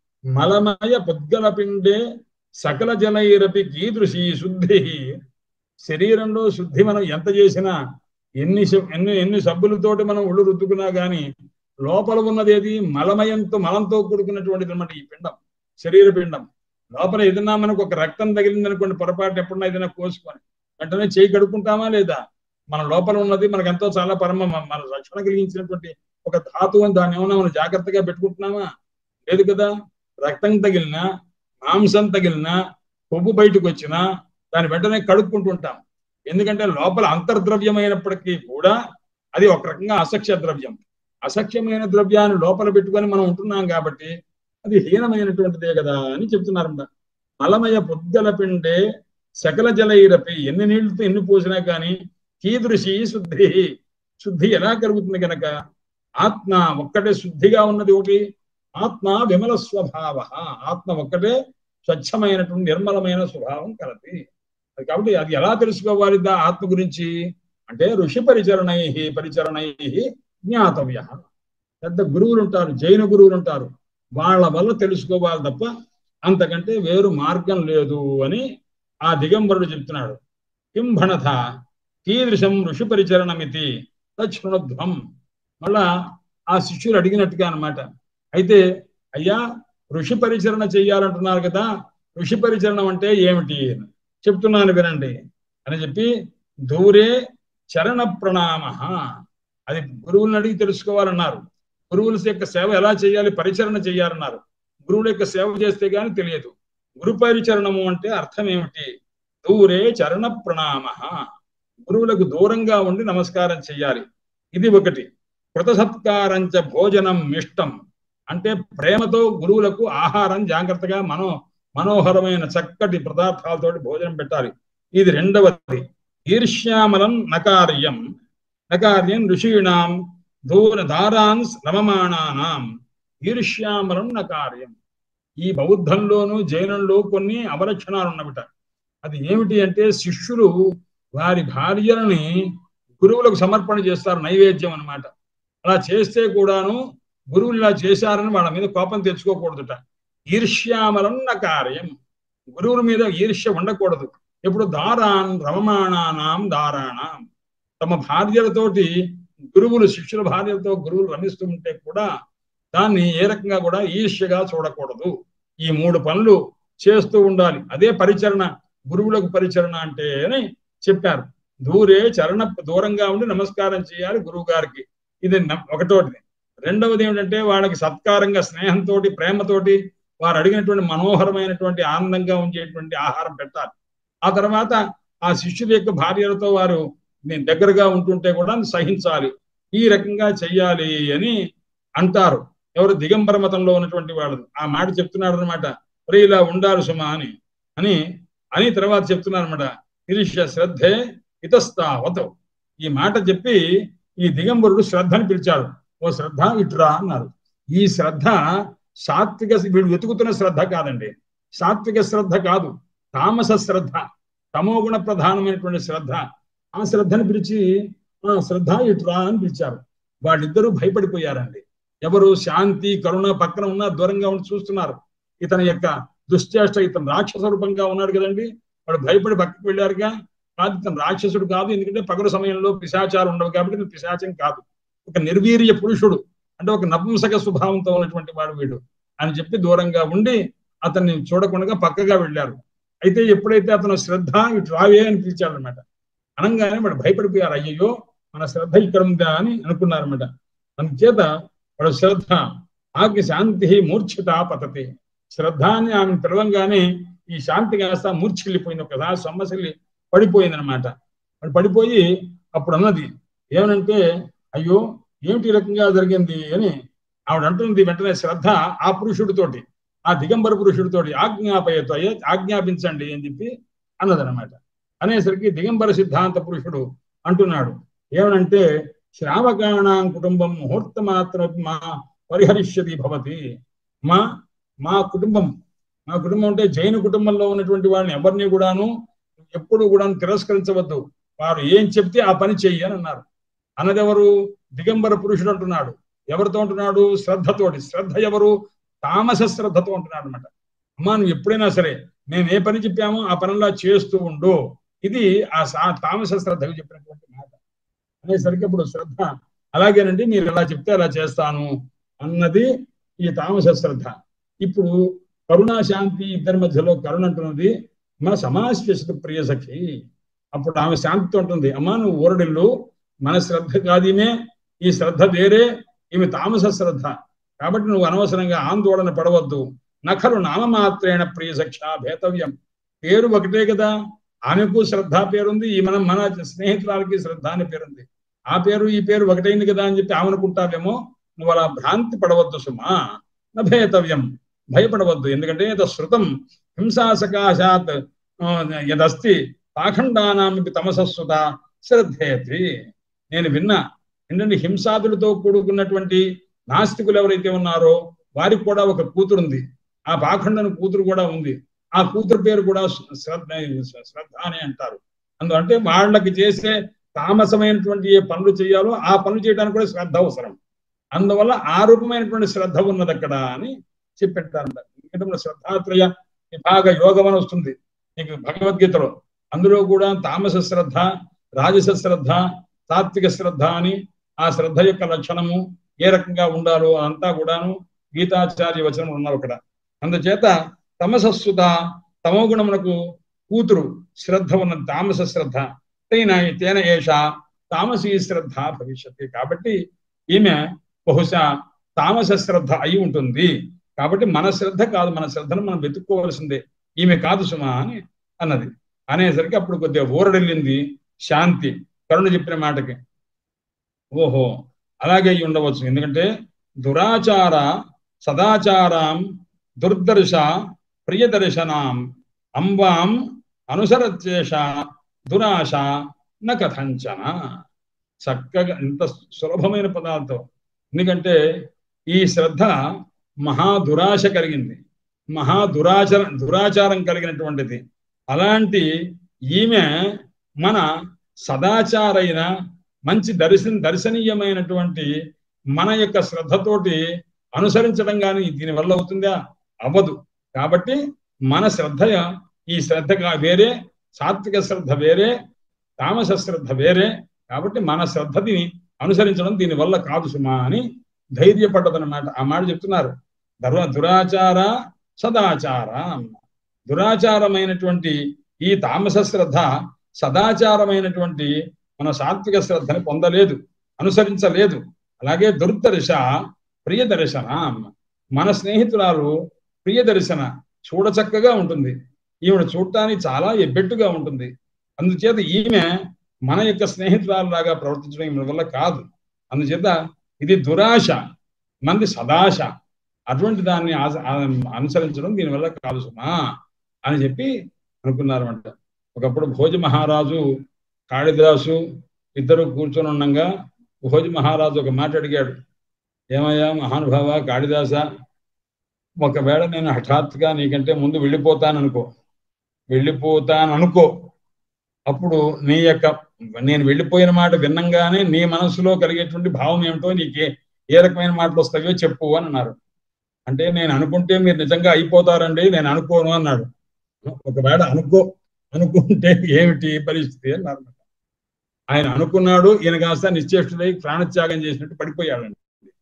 మలమయ పుద్గల పిండే సకల జలైరపి కీదృశి శుద్ధి శరీరంలో శుద్ధి మనం ఎంత చేసినా ఎన్ని ఎన్ని ఎన్ని సబ్బులతోటి మనం ఒళ్ళు రుద్దుకున్నా గాని లోపల ఉన్నది ఏది మలమయంతో మలంతో కూడుకున్నటువంటిది అనమాట ఈ పిండం శరీర పిండం లోపల ఏదన్నా మనకు ఒక రక్తం తగిలింది అనుకోండి పొరపాటు ఎప్పుడన్నా ఏదైనా కోసుకొని వెంటనే చేయి కడుక్కుంటామా లేదా మన లోపల ఉన్నది మనకు ఎంతో చాలా పరమ మన రక్షణ కలిగించినటువంటి ఒక ధాతువు అని దాన్ని ఏమన్నా మనం జాగ్రత్తగా పెట్టుకుంటున్నామా లేదు కదా రక్తం తగిలినా మాంసం తగిలినా కొవ్వు బయటకు వచ్చినా దాన్ని వెంటనే కడుక్కుంటుంటాం ఎందుకంటే లోపల అంతర్ద్రవ్యమైనప్పటికీ కూడా అది ఒక రకంగా అసఖ్య ద్రవ్యం అసఖ్యమైన ద్రవ్యాన్ని లోపల పెట్టుకొని మనం ఉంటున్నాం కాబట్టి అది హీనమైనటువంటిదే కదా అని చెప్తున్నారంట మలమయ పొద్దల పిండే సకల జలైరపి ఎన్ని నీళ్లతో ఎన్ని పోసినా కానీ కీదృశి శుద్ధి శుద్ధి ఎలా కలుగుతుంది కనుక ఆత్మ ఒక్కటే శుద్ధిగా ఉన్నది ఒకటి ఆత్మ విమల స్వభావ ఆత్మ ఒక్కటే స్వచ్ఛమైనటువంటి నిర్మలమైన స్వభావం కలది అది కాబట్టి అది ఎలా తెలుసుకోవాలి దా ఆత్మ గురించి అంటే ఋషి పరిచరణై పరిచరణై జ్ఞాతవ్య పెద్ద గురువులు ఉంటారు జైన గురువులు ఉంటారు వాళ్ళ వల్ల తెలుసుకోవాలి తప్ప అంతకంటే వేరు మార్గం లేదు అని ఆ దిగంబరుడు చెప్తున్నాడు కింభణథ కీదృశం ఋషి పరిచరణమితి తృణధ్వం మళ్ళా ఆ శిష్యులు అడిగినట్టుగా అనమాట అయితే అయ్యా ఋషి పరిచరణ చెయ్యాలంటున్నారు కదా ఋషి పరిచరణం అంటే ఏమిటి చెప్తున్నాను వినండి అని చెప్పి దూరే చరణ ప్రణామ అది గురువులను అడిగి తెలుసుకోవాలన్నారు గురువుల యొక్క సేవ ఎలా చేయాలి పరిచరణ చేయాలన్నారు గురువుల యొక్క సేవ చేస్తే గాని తెలియదు గురు పరిచరణము అంటే అర్థం ఏమిటి దూరే చరణ ప్రణామ గురువులకు దూరంగా ఉండి నమస్కారం చెయ్యాలి ఇది ఒకటి కృత సత్కారంచ భోజనం ఇష్టం అంటే ప్రేమతో గురువులకు ఆహారం జాగ్రత్తగా మనో మనోహరమైన చక్కటి పదార్థాలతోటి భోజనం పెట్టాలి ఇది రెండవది ఈర్ష్యామలం నకార్యం నకార్యం ఋషీణాం దూర దారాన్ నమమాణానాం ఈర్ష్యామలం నకార్యం ఈ బౌద్ధంలోను జైనంలో కొన్ని అవలక్షణాలు ఉన్నవిట అది ఏమిటి అంటే శిష్యులు వారి భార్యలని గురువులకు సమర్పణ చేస్తారు నైవేద్యం అనమాట అలా చేస్తే కూడాను గురువులు ఇలా చేశారని వాళ్ళ మీద కోపం తెచ్చుకోకూడదుట ఈర్ష్యామలన్న కార్యం గురువుల మీద ఈర్ష్య ఉండకూడదు ఎప్పుడు దారాన్ రమమాణానాం దారాణం తమ భార్యలతోటి గురువులు శిష్యుల భార్యలతో గురువులు రమిస్తూ ఉంటే కూడా దాన్ని ఏ రకంగా కూడా ఈర్ష్యగా చూడకూడదు ఈ మూడు పనులు చేస్తూ ఉండాలి అదే పరిచరణ గురువులకు పరిచరణ అంటే అని చెప్పారు దూరే చరణ దూరంగా ఉండి నమస్కారం చేయాలి గురువు గారికి ఇది ఒకటోటిది రెండవది ఏమిటంటే వాళ్ళకి సత్కారంగా స్నేహంతో ప్రేమతోటి వారు అడిగినటువంటి మనోహరమైనటువంటి ఆనందంగా ఉంచేటువంటి ఆహారం పెట్టాలి ఆ తర్వాత ఆ శిష్యుల యొక్క భార్యలతో వారు దగ్గరగా ఉంటుంటే కూడా సహించాలి ఈ రకంగా చెయ్యాలి అని అంటారు ఎవరు దిగంబర మతంలో ఉన్నటువంటి వాళ్ళు ఆ మాట చెప్తున్నారు అనమాట మరి ఇలా ఉండాలి సుమా అని అని అని తర్వాత చెప్తున్నారు అనమాట ఇరిష్య శ్రద్ధే ఇతస్తావత ఈ మాట చెప్పి ఈ దిగంబరుడు శ్రద్ధని పిలిచాడు ఓ శ్రద్ధ ఇటురా అన్నారు ఈ శ్రద్ధ సాత్విక వీడు వెతుకుతున్న శ్రద్ధ కాదండి సాత్విక శ్రద్ధ కాదు తామస శ్రద్ధ తమోగుణ ప్రధానమైనటువంటి శ్రద్ధ ఆ శ్రద్ధను పిలిచి ఆ శ్రద్ధ ఇటురా అని పిలిచారు వాళ్ళిద్దరూ భయపడిపోయారండి ఎవరు శాంతి కరుణ పక్కన ఉన్న దూరంగా ఉండి చూస్తున్నారు ఇతని యొక్క దుశ్చేష్ట ఇతను రాక్షస రూపంగా ఉన్నాడు కదండి వాడు భయపడి పక్కకు వెళ్ళారుగా కాదు ఇతను రాక్షసుడు కాదు ఎందుకంటే పగల సమయంలో పిశాచాలు ఉండవు కాబట్టి ఇతను పిశాచం కాదు ఒక నిర్వీర్య పురుషుడు అంటే ఒక నపుంసక స్వభావంతో ఉన్నటువంటి వాడు వీడు అని చెప్పి దూరంగా ఉండి అతన్ని చూడకుండా పక్కగా వెళ్ళారు అయితే ఎప్పుడైతే అతను శ్రద్ధ ఇటు రావే అని పిలిచాడనమాట అనగానే వాడు భయపడిపోయారు అయ్యయ్యో మన శ్రద్ధ ఇక్కడ ఉందా అని అనుకున్నారన్నమాట అందుచేత వాడు శ్రద్ధ ఆజ్ఞ శాంతి మూర్ఛిత పతతి శ్రద్ధ అని ఆమె పిలవంగానే ఈ శాంతి కాస్త మూర్ఛిల్లిపోయింది ఒకసారి సొమ్మసిల్లి పడిపోయింది అనమాట వాడు పడిపోయి అప్పుడు అన్నది ఏమనంటే అయ్యో ఏమిటి ఈ రకంగా జరిగింది అని ఆవిడ అంటుంది వెంటనే శ్రద్ధ ఆ పురుషుడితోటి ఆ దిగంబర పురుషుడితోటి ఆజ్ఞాపయతో ఆజ్ఞాపించండి అని చెప్పి అన్నదనమాట అనేసరికి దిగంబర సిద్ధాంత పురుషుడు అంటున్నాడు ఏమనంటే శ్రావకాణం కుటుంబం ముహూర్త మాత్రం మా పరిహరిష్యతి భవతి మా మా కుటుంబం మా కుటుంబం అంటే జైన కుటుంబంలో ఉన్నటువంటి వాళ్ళని ఎవరిని కూడాను ఎప్పుడు కూడా తిరస్కరించవద్దు వారు ఏం చెప్తే ఆ పని చెయ్యి అని అన్నారు అన్నదెవరు దిగంబర పురుషుడు అంటున్నాడు ఎవరితో అంటున్నాడు శ్రద్ధతోటి శ్రద్ధ ఎవరు తామస శ్రద్ధతో అంటున్నాడు అనమాట అమ్మా నువ్వు ఎప్పుడైనా సరే మేము ఏ పని చెప్పామో ఆ పనిలా చేస్తూ ఉండు ఇది ఆ తామస శ్రద్ధకు చెప్పినటువంటి మాట అనేసరికి ఇప్పుడు శ్రద్ధ అలాగేనండి మీరు ఎలా చెప్తే అలా చేస్తాను అన్నది ఈ తామస శ్రద్ధ ఇప్పుడు కరుణా శాంతి ఇద్దరి మధ్యలో కరుణ అంటున్నది మన సమాశ్వసిత ప్రియ సఖి అప్పుడు ఆమె శాంతితో ఉంటుంది అమ్మా నువ్వు ఊరడిల్లు మన శ్రద్ధ కాదీమే ఈ శ్రద్ధ వేరే ఈమె తామస శ్రద్ధ కాబట్టి నువ్వు అనవసరంగా ఆందోళన పడవద్దు నఖలు నామమాత్రేణ ప్రియ సఖ్య భేతవ్యం పేరు ఒకటే కదా ఆమెకు శ్రద్ధ పేరుంది ఈ మనం మన స్నేహితురాలకి శ్రద్ధ అని పేరుంది ఆ పేరు ఈ పేరు ఒకటైంది కదా అని చెప్పి ఆమెనుకుంటావేమో నువ్వు అలా భ్రాంతి పడవద్దు సుమా నభేతవ్యం భయపడవద్దు ఎందుకంటే శృతం హింసాసకాశాత్ యదస్తి పాఖండానామి తమసస్సుత శ్రద్ధేతి నేను విన్నా ఏంటంటే హింసాదులతో కూడుకున్నటువంటి నాస్తికులు ఎవరైతే ఉన్నారో వారికి కూడా ఒక కూతురు ఉంది ఆ పాఖండను కూతురు కూడా ఉంది ఆ కూతురు పేరు కూడా శ్రద్ధ శ్రద్ధ అని అంటారు అందుకంటే వాళ్ళకి చేసే తామసమైనటువంటి ఏ పనులు చేయాలో ఆ పనులు చేయడానికి కూడా శ్రద్ధ అవసరం అందువల్ల ఆ రూపమైనటువంటి శ్రద్ధ ఉన్నది అక్కడ అని చెప్పెట్టారంట ఎందుకంటే శ్రద్ధాత్రయ విభాగ యోగం అని వస్తుంది నీకు భగవద్గీతలో అందులో కూడా తామస శ్రద్ధ రాజస శ్రద్ధ సాత్విక శ్రద్ధ అని ఆ శ్రద్ధ యొక్క లక్షణము ఏ రకంగా ఉండాలో అదంతా కూడాను గీతాచార్య వచనం ఉన్నారు అక్కడ అందుచేత తమసస్సుత తమోగుణమునకు కూతురు శ్రద్ధ ఉన్న తామస శ్రద్ధ తేన తేన ఏష తామసీ శ్రద్ధ భవిష్యత్తు కాబట్టి ఈమె బహుశా తామస శ్రద్ధ అయి ఉంటుంది కాబట్టి మన శ్రద్ధ కాదు మన శ్రద్ధను మనం వెతుక్కోవలసిందే ఈమె కాదు సుమా అని అన్నది అనేసరికి అప్పుడు కొద్దిగా ఊరడెళ్ళింది శాంతి కరుణ చెప్పిన మాటకి ఓహో అలాగే అయి ఉండవచ్చు ఎందుకంటే దురాచార సదాచారం దుర్దర్శ ప్రియదర్శనాం అంబాం అనుసరత్యేష దురాశ న కథంచన చక్కగా ఇంత సులభమైన పదాలతో ఎందుకంటే ఈ శ్రద్ధ మహా దురాశ కలిగింది మహా దురాచర దురాచారం కలిగినటువంటిది అలాంటి ఈమె మన సదాచారైన మంచి దర్శన దర్శనీయమైనటువంటి మన యొక్క శ్రద్ధతోటి అనుసరించడం కానీ దీనివల్ల అవుతుందా అవ్వదు కాబట్టి మన శ్రద్ధ ఈ శ్రద్ధ వేరే సాత్విక శ్రద్ధ వేరే తామస శ్రద్ధ వేరే కాబట్టి మన శ్రద్ధని అనుసరించడం దీనివల్ల కాదు సుమా అని ధైర్యపడ్డదన్నమాట ఆ మాట చెప్తున్నారు ధర్వ దురాచార సదాచార దురాచారమైనటువంటి ఈ తామస శ్రద్ధ సదాచారమైనటువంటి మన సాత్విక శ్రద్ధని పొందలేదు అనుసరించలేదు అలాగే దుర్దర్శ ప్రియదర్శన మన స్నేహితురాలు ప్రియదర్శన చూడచక్కగా ఉంటుంది ఈవిడ చూడటానికి చాలా ఎబ్బెట్టుగా ఉంటుంది అందుచేత ఈమె మన యొక్క స్నేహితురాలులాగా ప్రవర్తించడం ఈమె వల్ల కాదు అందుచేత ఇది దురాశ మంది సదాశ అటువంటి దాన్ని అనుసరించడం దీనివల్ల కాదు సుమా అని చెప్పి అనుకున్నారన్నమాట ఒకప్పుడు భోజ మహారాజు కాళిదాసు ఇద్దరు కూర్చొని ఉండగా భోజ మహారాజు ఒక మాట అడిగాడు ఏమయ్యా మహానుభావ కాళిదాస ఒకవేళ నేను హఠాత్తుగా నీకంటే ముందు వెళ్ళిపోతాను అనుకో వెళ్ళిపోతాను అనుకో అప్పుడు నీ యొక్క నేను వెళ్ళిపోయిన మాట విన్నంగానే నీ మనసులో కలిగేటువంటి భావం ఏమిటో నీకే ఏ రకమైన మాటలు వస్తాయో చెప్పు అని అన్నారు అంటే నేను అనుకుంటే మీరు నిజంగా అయిపోతారండి నేను అనుకోను అన్నాడు ఒకవేళ అనుకో అనుకుంటే ఏమిటి పరిస్థితి అన్నారు ఆయన అనుకున్నాడు ఈయన కాస్త నిశ్చేష్టుడై ప్రాణత్యాగం చేసినట్టు పడిపోయాడండి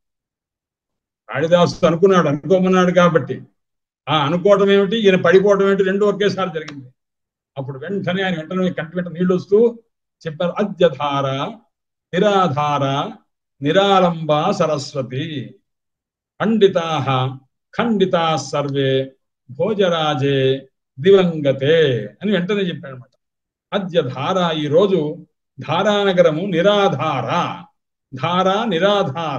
కాళిదాసు అనుకున్నాడు అనుకోమన్నాడు కాబట్టి ఆ అనుకోవటం ఏమిటి ఈయన పడిపోవటం ఏమిటి రెండు ఒకేసారి జరిగింది అప్పుడు వెంటనే ఆయన వెంటనే కంటి వెంట నీళ్లు వస్తూ చెప్పారు అద్యధార నిరాధార నిరాలంబ సరస్వతి ఖండితా ఖండితా సర్వే భోజరాజే దివంగతే అని వెంటనే చెప్పాడు అనమాట అద్య ధార ఈ రోజు ధారానగరము నిరాధార ధార నిరాధార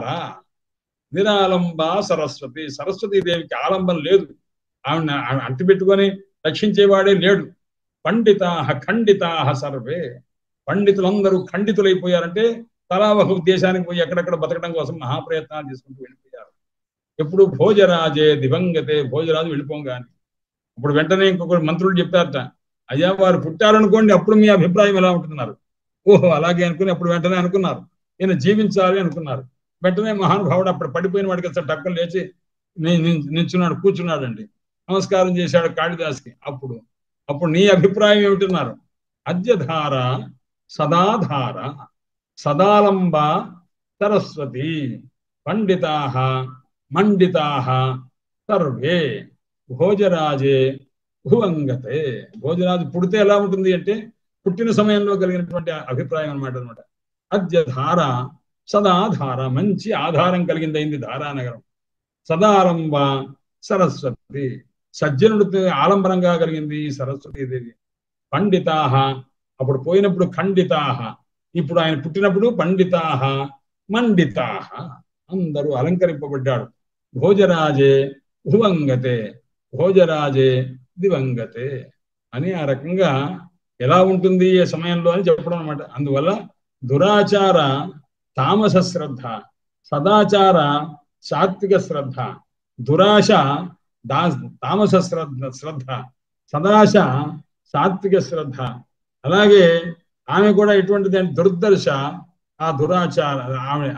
నిరాలంబ సరస్వతి సరస్వతి దేవికి ఆలంబం లేదు ఆమె అంటి పెట్టుకొని రక్షించేవాడే లేడు పండితా ఖండితా సర్వే పండితులందరూ ఖండితులైపోయారంటే తలా ఒక ఉద్దేశానికి పోయి ఎక్కడెక్కడ బతకడం కోసం మహాప్రయత్నాలు చేసుకుంటూ వెళ్ళిపోయారు ఎప్పుడు భోజరాజే దివంగతే భోజరాజు వెళ్ళిపోగానే ఇప్పుడు వెంటనే ఇంకొక మంత్రులు చెప్పారట అయ్యా వారు పుట్టారనుకోండి అప్పుడు మీ అభిప్రాయం ఎలా ఉంటున్నారు ఓహో అలాగే అనుకుని అప్పుడు వెంటనే అనుకున్నారు ఈయన జీవించాలి అనుకున్నారు వెంటనే మహానుభావుడు అప్పుడు పడిపోయిన వాడికి అసలు టక్కలు లేచి నించున్నాడు కూర్చున్నాడండి నమస్కారం చేశాడు కాళిదాస్కి అప్పుడు అప్పుడు నీ అభిప్రాయం ఏమిటన్నారు అద్యధార సదాధార సదాలంబ సరస్వతి పండితా మండితా సర్వే భోజరాజే భువంగతే భోజరాజు పుడితే ఎలా ఉంటుంది అంటే పుట్టిన సమయంలో కలిగినటువంటి అభిప్రాయం అనమాట అనమాట అద్యధార సదాధార మంచి ఆధారం కలిగింది అయింది ధారానగరం సదాలంబ సరస్వతి సజ్జనుడు ఆలంబనంగా కలిగింది సరస్వతీదేవి పండితాహ అప్పుడు పోయినప్పుడు ఖండితాహ ఇప్పుడు ఆయన పుట్టినప్పుడు పండితాహ మండితాహ అందరూ అలంకరింపబడ్డాడు భోజరాజే భువంగతే భోజరాజే దివంగతే అని ఆ రకంగా ఎలా ఉంటుంది ఈ సమయంలో అని చెప్పడం అనమాట అందువల్ల దురాచార తామస శ్రద్ధ సదాచార సాత్విక శ్రద్ధ దురాశ దా తామస శ్రద్ధ శ్రద్ధ సదాశ సాత్విక శ్రద్ధ అలాగే ఆమె కూడా ఎటువంటిది అంటే దుర్దర్శ ఆ దురాచార ఆమె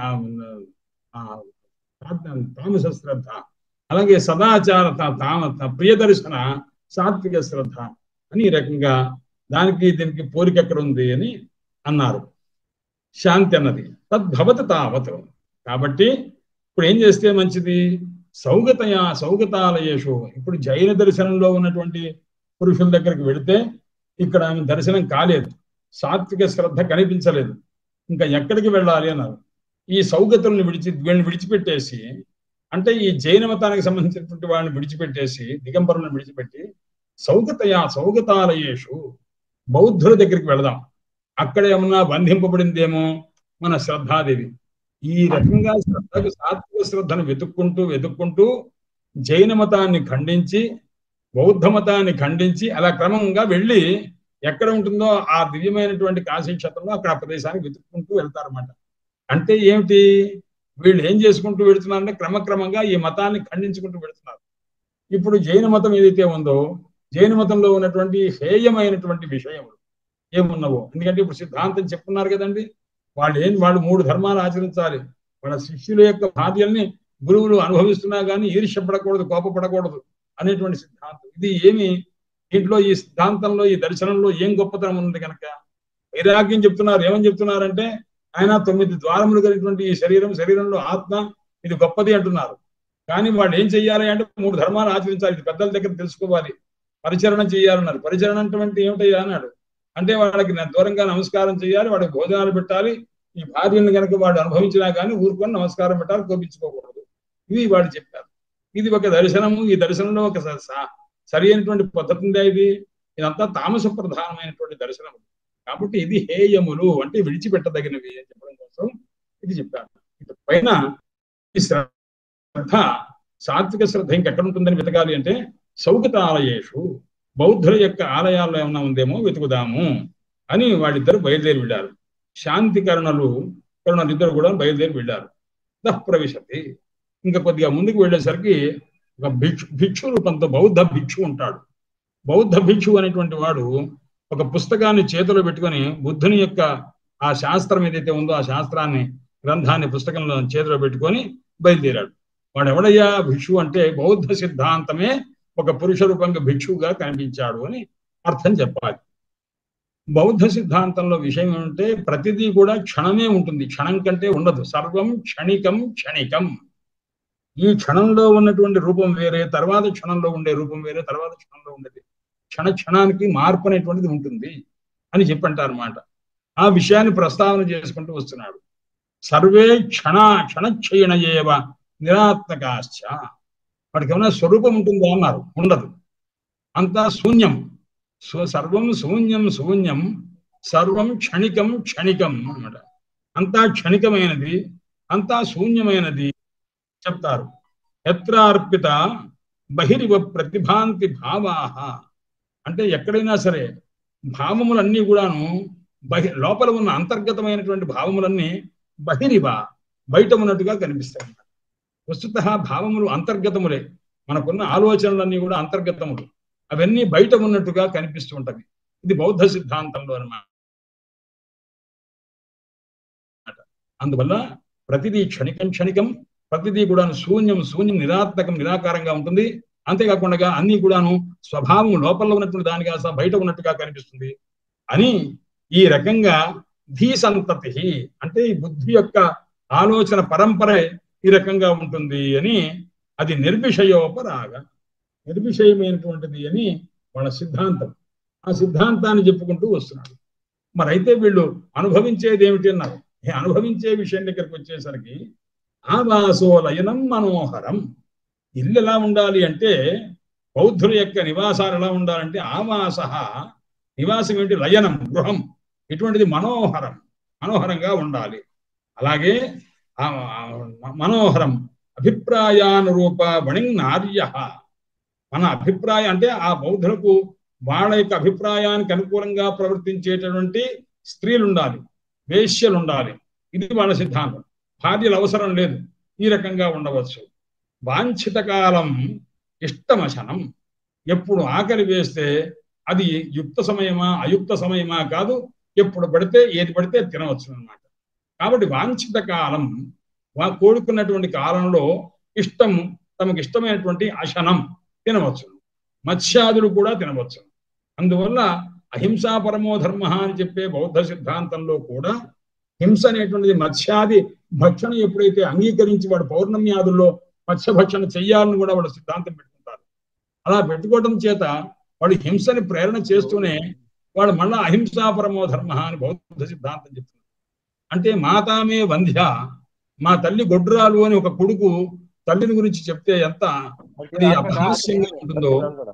తామస శ్రద్ధ అలాగే సదాచార తామ ప్రియదర్శన సాత్విక శ్రద్ధ అని ఈ రకంగా దానికి దీనికి పోలిక ఎక్కడ ఉంది అని అన్నారు శాంతి అన్నది తద్భవత తావత్ కాబట్టి ఇప్పుడు ఏం చేస్తే మంచిది సౌగతయ సౌగతాలయేషు ఇప్పుడు జైన దర్శనంలో ఉన్నటువంటి పురుషుల దగ్గరికి వెళితే ఇక్కడ ఆమె దర్శనం కాలేదు సాత్విక శ్రద్ధ కనిపించలేదు ఇంకా ఎక్కడికి వెళ్ళాలి అన్నారు ఈ సౌగతుల్ని విడిచి వీళ్ళని విడిచిపెట్టేసి అంటే ఈ జైన మతానికి సంబంధించినటువంటి వాళ్ళని విడిచిపెట్టేసి దిగంబరులను విడిచిపెట్టి సౌగతయ సౌగతాలయేషు బౌద్ధుల దగ్గరికి వెళదాం అక్కడ ఏమన్నా బంధింపబడిందేమో మన శ్రద్ధాదేవి ఈ రకంగా శ్రద్ధకు సాత్విక శ్రద్ధను వెతుక్కుంటూ వెతుక్కుంటూ జైన మతాన్ని ఖండించి బౌద్ధ మతాన్ని ఖండించి అలా క్రమంగా వెళ్ళి ఎక్కడ ఉంటుందో ఆ దివ్యమైనటువంటి కాశీ క్షేత్రంలో అక్కడ ఆ ప్రదేశానికి వెతుక్కుంటూ వెళ్తారన్నమాట అంటే ఏమిటి వీళ్ళు ఏం చేసుకుంటూ వెళుతున్నారంటే క్రమక్రమంగా ఈ మతాన్ని ఖండించుకుంటూ వెళుతున్నారు ఇప్పుడు జైన మతం ఏదైతే ఉందో జైన మతంలో ఉన్నటువంటి హేయమైనటువంటి విషయములు ఏమున్నావో ఎందుకంటే ఇప్పుడు సిద్ధాంతం చెప్పున్నారు కదండి వాళ్ళు ఏం వాళ్ళు మూడు ధర్మాలు ఆచరించాలి వాళ్ళ శిష్యుల యొక్క బాధ్యల్ని గురువులు అనుభవిస్తున్నా కానీ ఈర్ష్యపడకూడదు కోపపడకూడదు అనేటువంటి సిద్ధాంతం ఇది ఏమి దీంట్లో ఈ సిద్ధాంతంలో ఈ దర్శనంలో ఏం గొప్పతనం ఉంది కనుక వైరాగ్యం చెప్తున్నారు ఏమని చెప్తున్నారంటే ఆయన తొమ్మిది ద్వారములు కలిగినటువంటి ఈ శరీరం శరీరంలో ఆత్మ ఇది గొప్పది అంటున్నారు కానీ వాళ్ళు ఏం చెయ్యాలి అంటే మూడు ధర్మాలు ఆచరించాలి ఇది పెద్దల దగ్గర తెలుసుకోవాలి పరిచరణ చేయాలన్నారు పరిచరణ అంటే ఏమిటయ్యా అన్నాడు అంటే వాళ్ళకి దూరంగా నమస్కారం చేయాలి వాడికి భోజనాలు పెట్టాలి ఈ భార్యను కనుక వాడు అనుభవించినా కానీ ఊరుకొని నమస్కారం పెట్టాలి కోపించుకోకూడదు ఇవి వాడు చెప్పారు ఇది ఒక దర్శనము ఈ దర్శనంలో ఒక సరి అయినటువంటి పద్ధతి ఉందా ఇది ఇదంతా తామస ప్రధానమైనటువంటి దర్శనం కాబట్టి ఇది హేయములు అంటే విడిచిపెట్టదగినవి అని చెప్పడం కోసం ఇది చెప్పారు ఇటు పైన ఈ శ్రద్ధ సాత్విక శ్రద్ధ ఇంకెక్కడ ఉంటుందని వెతకాలి అంటే సౌగతాలయేషు బౌద్ధుల యొక్క ఆలయాల్లో ఏమన్నా ఉందేమో వెతుకుదాము అని వాళ్ళిద్దరు బయలుదేరి వెళ్ళారు శాంతి కరుణలు కరుణలు ఇద్దరు కూడా బయలుదేరి వెళ్ళారు దః ప్రవిశతి ఇంకా కొద్దిగా ముందుకు వెళ్ళేసరికి ఒక భిక్షు భిక్షు రూపంతో బౌద్ధ భిక్షు ఉంటాడు బౌద్ధ భిక్షు అనేటువంటి వాడు ఒక పుస్తకాన్ని చేతిలో పెట్టుకొని బుద్ధుని యొక్క ఆ శాస్త్రం ఏదైతే ఉందో ఆ శాస్త్రాన్ని గ్రంథాన్ని పుస్తకంలో చేతిలో పెట్టుకొని బయలుదేరాడు వాడు ఎవడయ్యా భిక్షు అంటే బౌద్ధ సిద్ధాంతమే ఒక పురుష రూపంగా భిక్షువుగా కనిపించాడు అని అర్థం చెప్పాలి బౌద్ధ సిద్ధాంతంలో విషయం ఏమంటే ప్రతిదీ కూడా క్షణమే ఉంటుంది క్షణం కంటే ఉండదు సర్వం క్షణికం క్షణికం ఈ క్షణంలో ఉన్నటువంటి రూపం వేరే తర్వాత క్షణంలో ఉండే రూపం వేరే తర్వాత క్షణంలో ఉండేది క్షణ క్షణానికి మార్పు అనేటువంటిది ఉంటుంది అని చెప్పంటారు అనమాట ఆ విషయాన్ని ప్రస్తావన చేసుకుంటూ వస్తున్నాడు సర్వే క్షణ క్షణక్షయణ ఏవ నిరాత్మకాశ్చ వాడికి ఏమైనా స్వరూపం ఉంటుందా అన్నారు ఉండదు అంతా శూన్యం స్వ సర్వం శూన్యం శూన్యం సర్వం క్షణికం క్షణికం అన్నమాట అంతా క్షణికమైనది అంతా శూన్యమైనది చెప్తారు ఎత్ర అర్పిత బహిరివ ప్రతిభాంతి భావాహ అంటే ఎక్కడైనా సరే భావములన్నీ కూడాను బహి లోపల ఉన్న అంతర్గతమైనటువంటి భావములన్నీ బహిరివ బయట ఉన్నట్టుగా కనిపిస్తాయి వస్తుత భావములు అంతర్గతములే మనకున్న ఆలోచనలన్నీ కూడా అంతర్గతములు అవన్నీ బయట ఉన్నట్టుగా కనిపిస్తూ ఉంటవి ఇది బౌద్ధ సిద్ధాంతంలో అనమాట అందువల్ల ప్రతిదీ క్షణికం క్షణికం ప్రతిదీ కూడా శూన్యం శూన్యం నిరాత్మకం నిరాకారంగా ఉంటుంది అంతేకాకుండా అన్ని కూడాను స్వభావం లోపల ఉన్నటువంటి దానిగా సహా బయట ఉన్నట్టుగా కనిపిస్తుంది అని ఈ రకంగా ధీ సంతతి అంటే ఈ బుద్ధి యొక్క ఆలోచన పరంపరే ఈ రకంగా ఉంటుంది అని అది నిర్విషయోపరాగ నిర్విషయమైనటువంటిది అని వాళ్ళ సిద్ధాంతం ఆ సిద్ధాంతాన్ని చెప్పుకుంటూ వస్తున్నాడు మరి అయితే వీళ్ళు అనుభవించేది ఏమిటి అన్నారు ఈ అనుభవించే విషయం దగ్గరికి వచ్చేసరికి ఆవాసో లయనం మనోహరం ఇల్లు ఎలా ఉండాలి అంటే బౌద్ధుల యొక్క నివాసాలు ఎలా ఉండాలంటే ఆవాస నివాసం ఏంటి లయనం గృహం ఇటువంటిది మనోహరం మనోహరంగా ఉండాలి అలాగే మనోహరం అభిప్రాయానురూప వణింనార్య మన అభిప్రాయం అంటే ఆ బౌద్ధులకు వాళ్ళ యొక్క అభిప్రాయానికి అనుకూలంగా ప్రవర్తించేటటువంటి స్త్రీలు ఉండాలి వేశ్యలు ఉండాలి ఇది వాళ్ళ సిద్ధాంతం భార్యలు అవసరం లేదు ఈ రకంగా ఉండవచ్చు వాంఛిత కాలం ఇష్టమశనం ఎప్పుడు ఆకలి వేస్తే అది యుక్త సమయమా అయుక్త సమయమా కాదు ఎప్పుడు పడితే ఏది పడితే తినవచ్చు అనమాట కాబట్టి వాంఛిత కాలం వా కోరుకున్నటువంటి కాలంలో ఇష్టం తమకు ఇష్టమైనటువంటి అశనం తినవచ్చు మత్స్యాదులు కూడా తినవచ్చు అందువల్ల అహింసా పరమో ధర్మ అని చెప్పే బౌద్ధ సిద్ధాంతంలో కూడా హింస అనేటువంటిది మత్స్యాది భక్షణ ఎప్పుడైతే అంగీకరించి వాడు పౌర్ణమ్యాదుల్లో మత్స్యభక్షణ చెయ్యాలని కూడా వాడు సిద్ధాంతం పెట్టుకుంటారు అలా పెట్టుకోవడం చేత వాడు హింసని ప్రేరణ చేస్తూనే వాడు మళ్ళా అహింసా పరమో ధర్మ అని బౌద్ధ సిద్ధాంతం చెప్తున్నారు అంటే మాతామే వంధ్య మా తల్లి గొడ్రాలు అని ఒక కొడుకు తల్లిని గురించి చెప్తే ఎంత అది అభాస్యంగా ఉంటుందో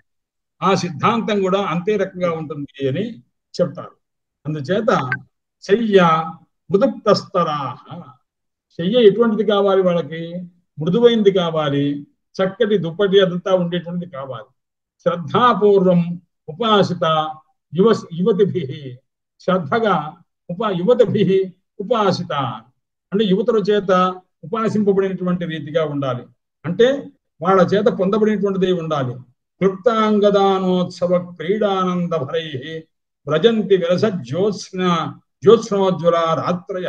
ఆ సిద్ధాంతం కూడా అంతే రకంగా ఉంటుంది అని చెప్తారు అందుచేత శయ్య మృదుప్తస్తరాహ శయ్య ఎటువంటిది కావాలి వాళ్ళకి మృదువైంది కావాలి చక్కటి దుప్పటి అదంతా ఉండేటువంటిది కావాలి శ్రద్ధాపూర్వం ఉపాసిత యువ యువతిభి శ్రద్ధగా ఉపా యువతిభి ఉపాసిత అంటే యువతుల చేత ఉపాసింపబడినటువంటి రీతిగా ఉండాలి అంటే వాళ్ళ చేత పొందబడినటువంటిది ఉండాలి క్లుప్తాంగదానోత్సవ క్రీడానంద భరై వ్రజంతి విరస జ్యోత్స్న జ్యోత్స్నోజ్వల రాత్రయ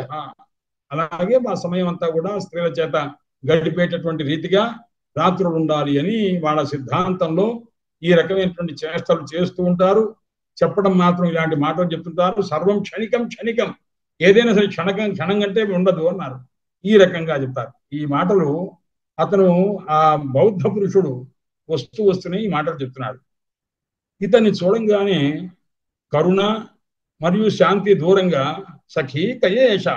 అలాగే మా సమయం అంతా కూడా స్త్రీల చేత గడిపేటటువంటి రీతిగా రాత్రులు ఉండాలి అని వాళ్ళ సిద్ధాంతంలో ఈ రకమైనటువంటి చేష్టలు చేస్తూ ఉంటారు చెప్పడం మాత్రం ఇలాంటి మాటలు చెప్తుంటారు సర్వం క్షణికం క్షణికం ఏదైనా సరే క్షణకం క్షణం కంటే ఉండదు అన్నారు ఈ రకంగా చెప్తారు ఈ మాటలు అతను ఆ బౌద్ధ పురుషుడు వస్తూ వస్తూనే ఈ మాటలు చెప్తున్నాడు ఇతన్ని చూడంగానే కరుణ మరియు శాంతి దూరంగా సఖీ కయేష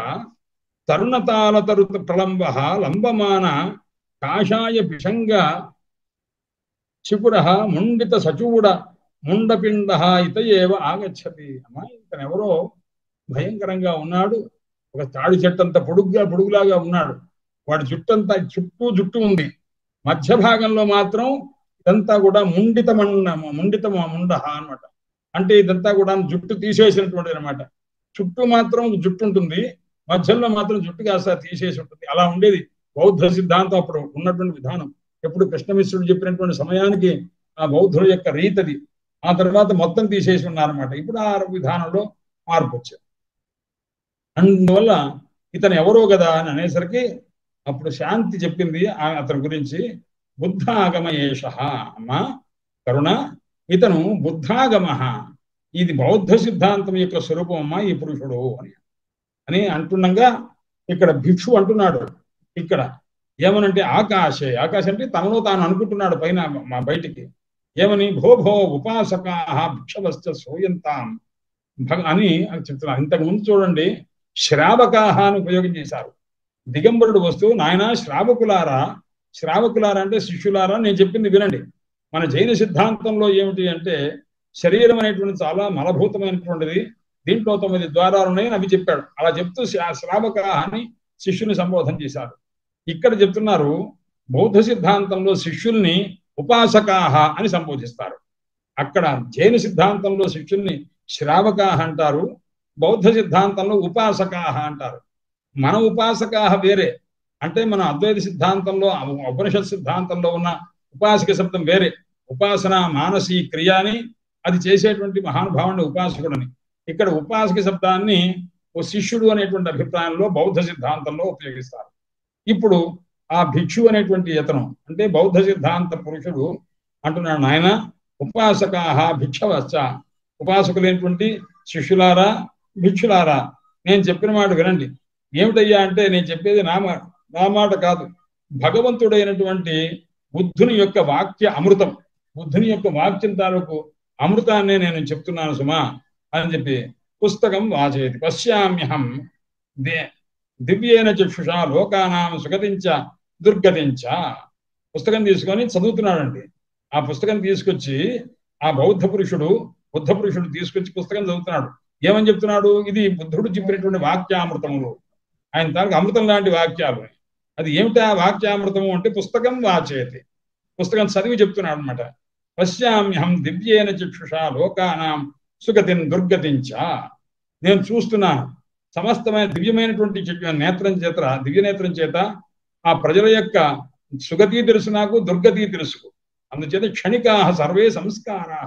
తరుణతాల తరు ప్రలంబ లంబమాన కాషాయ పిషంగ చిపుర ముండిత సచూడ ముండపిండ ఇత ఏవ ఆగచ్చతి అమ్మా ఇతను ఎవరో భయంకరంగా ఉన్నాడు ఒక తాడి చెట్టంత పొడుగ్గా పొడుగులాగా ఉన్నాడు వాడి జుట్టంతా చుట్టూ జుట్టు ఉంది మధ్య భాగంలో మాత్రం ఇదంతా కూడా ముండిత మండ ముండిత ముండ అనమాట అంటే ఇదంతా కూడా జుట్టు తీసేసినటువంటిది అనమాట చుట్టూ మాత్రం జుట్టు ఉంటుంది మధ్యలో మాత్రం జుట్టు కాస్త తీసేసి ఉంటుంది అలా ఉండేది బౌద్ధ సిద్ధాంతం అప్పుడు ఉన్నటువంటి విధానం ఎప్పుడు కృష్ణమిశ్రుడు చెప్పినటువంటి సమయానికి ఆ బౌద్ధుల యొక్క రీతది ఆ తర్వాత మొత్తం తీసేసి ఉన్నారన్నమాట ఇప్పుడు ఆ విధానంలో మార్పు వచ్చారు అందువల్ల ఇతను ఎవరో కదా అని అనేసరికి అప్పుడు శాంతి చెప్పింది ఆ- అతని గురించి బుద్ధాగమ ఏష అమ్మా కరుణ ఇతను బుద్ధాగమ ఇది బౌద్ధ సిద్ధాంతం యొక్క స్వరూపం అమ్మా ఈ పురుషుడు అని అని అంటుండగా ఇక్కడ భిక్షు అంటున్నాడు ఇక్కడ ఏమనంటే ఆకాశే ఆకాశం అంటే తనలో తాను అనుకుంటున్నాడు పైన మా బయటికి ఏమని భో భో ఉపాసకా భిక్షవశ్చ సోయంతాం భగ అని అని చెప్తున్నారు ఇంతకు ముందు చూడండి శ్రావకాహ అని ఉపయోగం చేశారు దిగంబరుడు వస్తూ నాయన శ్రావకులారా శ్రావకులారా అంటే శిష్యులారా నేను చెప్పింది వినండి మన జైన సిద్ధాంతంలో ఏమిటి అంటే శరీరం అనేటువంటి చాలా మలభూతమైనటువంటిది దీంట్లో తొమ్మిది ద్వారాలు ఉన్నాయని అవి చెప్పాడు అలా చెప్తూ శ్రా- శ్రావక అని శిష్యుని సంబోధన చేశారు ఇక్కడ చెప్తున్నారు బౌద్ధ సిద్ధాంతంలో శిష్యుల్ని ఉపాసకాహ అని సంబోధిస్తారు అక్కడ జైన సిద్ధాంతంలో శిష్యుల్ని శ్రావకాహ అంటారు బౌద్ధ సిద్ధాంతంలో ఉపాసకాహ అంటారు మన ఉపాసకాహ వేరే అంటే మన అద్వైత సిద్ధాంతంలో ఉపనిషత్ సిద్ధాంతంలో ఉన్న ఉపాసక శబ్దం వేరే ఉపాసన మానసీ క్రియ అని అది చేసేటువంటి మహానుభావుని ఉపాసకుడని ఇక్కడ ఉపాసక శబ్దాన్ని ఓ శిష్యుడు అనేటువంటి అభిప్రాయంలో బౌద్ధ సిద్ధాంతంలో ఉపయోగిస్తారు ఇప్పుడు ఆ భిక్షు అనేటువంటి యతనం అంటే బౌద్ధ సిద్ధాంత పురుషుడు అంటున్నాడు నాయన ఉపాసకాహ భిక్షవచ్చ ఉపాసకులైనటువంటి శిష్యులారా భిక్షులారా నేను చెప్పిన మాట వినండి ఏమిటయ్యా అంటే నేను చెప్పేది నా మాట నా మాట కాదు భగవంతుడైనటువంటి బుద్ధుని యొక్క వాక్య అమృతం బుద్ధుని యొక్క వాక్యం తాలూకు అమృతాన్ని నేను చెప్తున్నాను సుమా అని చెప్పి పుస్తకం వాచేది పశ్యామ్యహం దే దివ్యేన చక్షుషా లోకానాం సుగతించ దుర్గతించ పుస్తకం తీసుకొని చదువుతున్నాడండి ఆ పుస్తకం తీసుకొచ్చి ఆ బౌద్ధ పురుషుడు బుద్ధ పురుషుడు తీసుకొచ్చి పుస్తకం చదువుతున్నాడు ఏమని చెప్తున్నాడు ఇది బుద్ధుడు చెప్పినటువంటి వాక్యామృతములు ఆయన తాలకు అమృతం లాంటి వాక్యాలు అది ఏమిటా వాక్యామృతము అంటే పుస్తకం వాచేతి పుస్తకం చదివి చెప్తున్నాడు అనమాట పశ్యామ్యహం దివ్యేన చక్షుషా లోకానాం సుగతిని దుర్గతించ నేను చూస్తున్నాను సమస్తమైన దివ్యమైనటువంటి చె- నేత్రం చేత దివ్య నేత్రం చేత ఆ ప్రజల యొక్క సుగతి తెలుసు నాకు దుర్గతి తెలుసు అందుచేత క్షణికా సర్వే సంస్కారా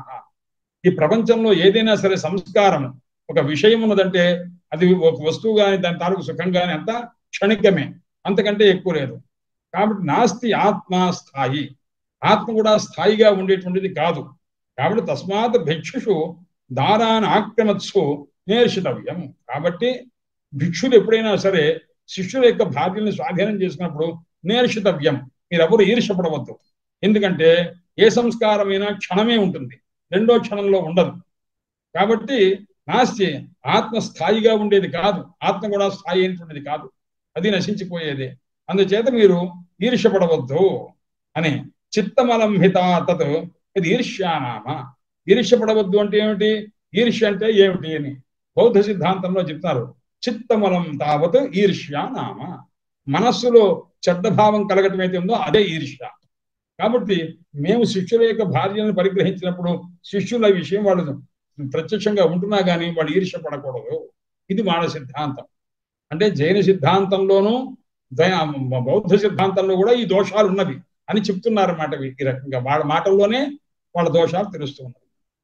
ఈ ప్రపంచంలో ఏదైనా సరే సంస్కారం ఒక విషయం ఉన్నదంటే అది ఒక వస్తువు కానీ దాని తాలూకు సుఖం కానీ అంతా క్షణికమే అంతకంటే ఎక్కువ లేదు కాబట్టి నాస్తి ఆత్మ స్థాయి ఆత్మ కూడా స్థాయిగా ఉండేటువంటిది కాదు కాబట్టి తస్మాత్ భిక్షుషు దారాన్ని ఆక్రమత్సు నేర్షితవ్యం కాబట్టి భిక్షులు ఎప్పుడైనా సరే శిష్యుల యొక్క భార్యల్ని స్వాధీనం చేసుకున్నప్పుడు నేర్షితవ్యం మీరెవరు ఈర్షపడవద్దు ఎందుకంటే ఏ సంస్కారమైనా క్షణమే ఉంటుంది రెండో క్షణంలో ఉండదు కాబట్టి నాస్తి ఆత్మ స్థాయిగా ఉండేది కాదు ఆత్మ కూడా స్థాయి అయినటువంటిది కాదు అది నశించిపోయేది అందుచేత మీరు ఈర్షపడవద్దు అని చిత్తమలంహిత తత్ ఇది ఈర్ష్యానామ ఈర్ష్యపడవద్దు అంటే ఏమిటి ఈర్ష్య అంటే ఏమిటి అని బౌద్ధ సిద్ధాంతంలో చెప్తారు చిత్తమలం తావత్ ఈర్ష్యానామ మనస్సులో చెడ్డ భావం కలగటం అయితే ఉందో అదే ఈర్ష్య కాబట్టి మేము శిష్యుల యొక్క భార్యలను పరిగ్రహించినప్పుడు శిష్యుల విషయం వాళ్ళు ప్రత్యక్షంగా ఉంటున్నా కానీ వాళ్ళు ఈర్ష్య పడకూడదు ఇది వాళ్ళ సిద్ధాంతం అంటే జైన సిద్ధాంతంలోనూ దయ- బౌద్ధ సిద్ధాంతంలో కూడా ఈ దోషాలు ఉన్నవి అని చెప్తున్నారన్నమాట ఈ రకంగా వాళ్ళ మాటల్లోనే వాళ్ళ దోషాలు తెలుస్తున్నవి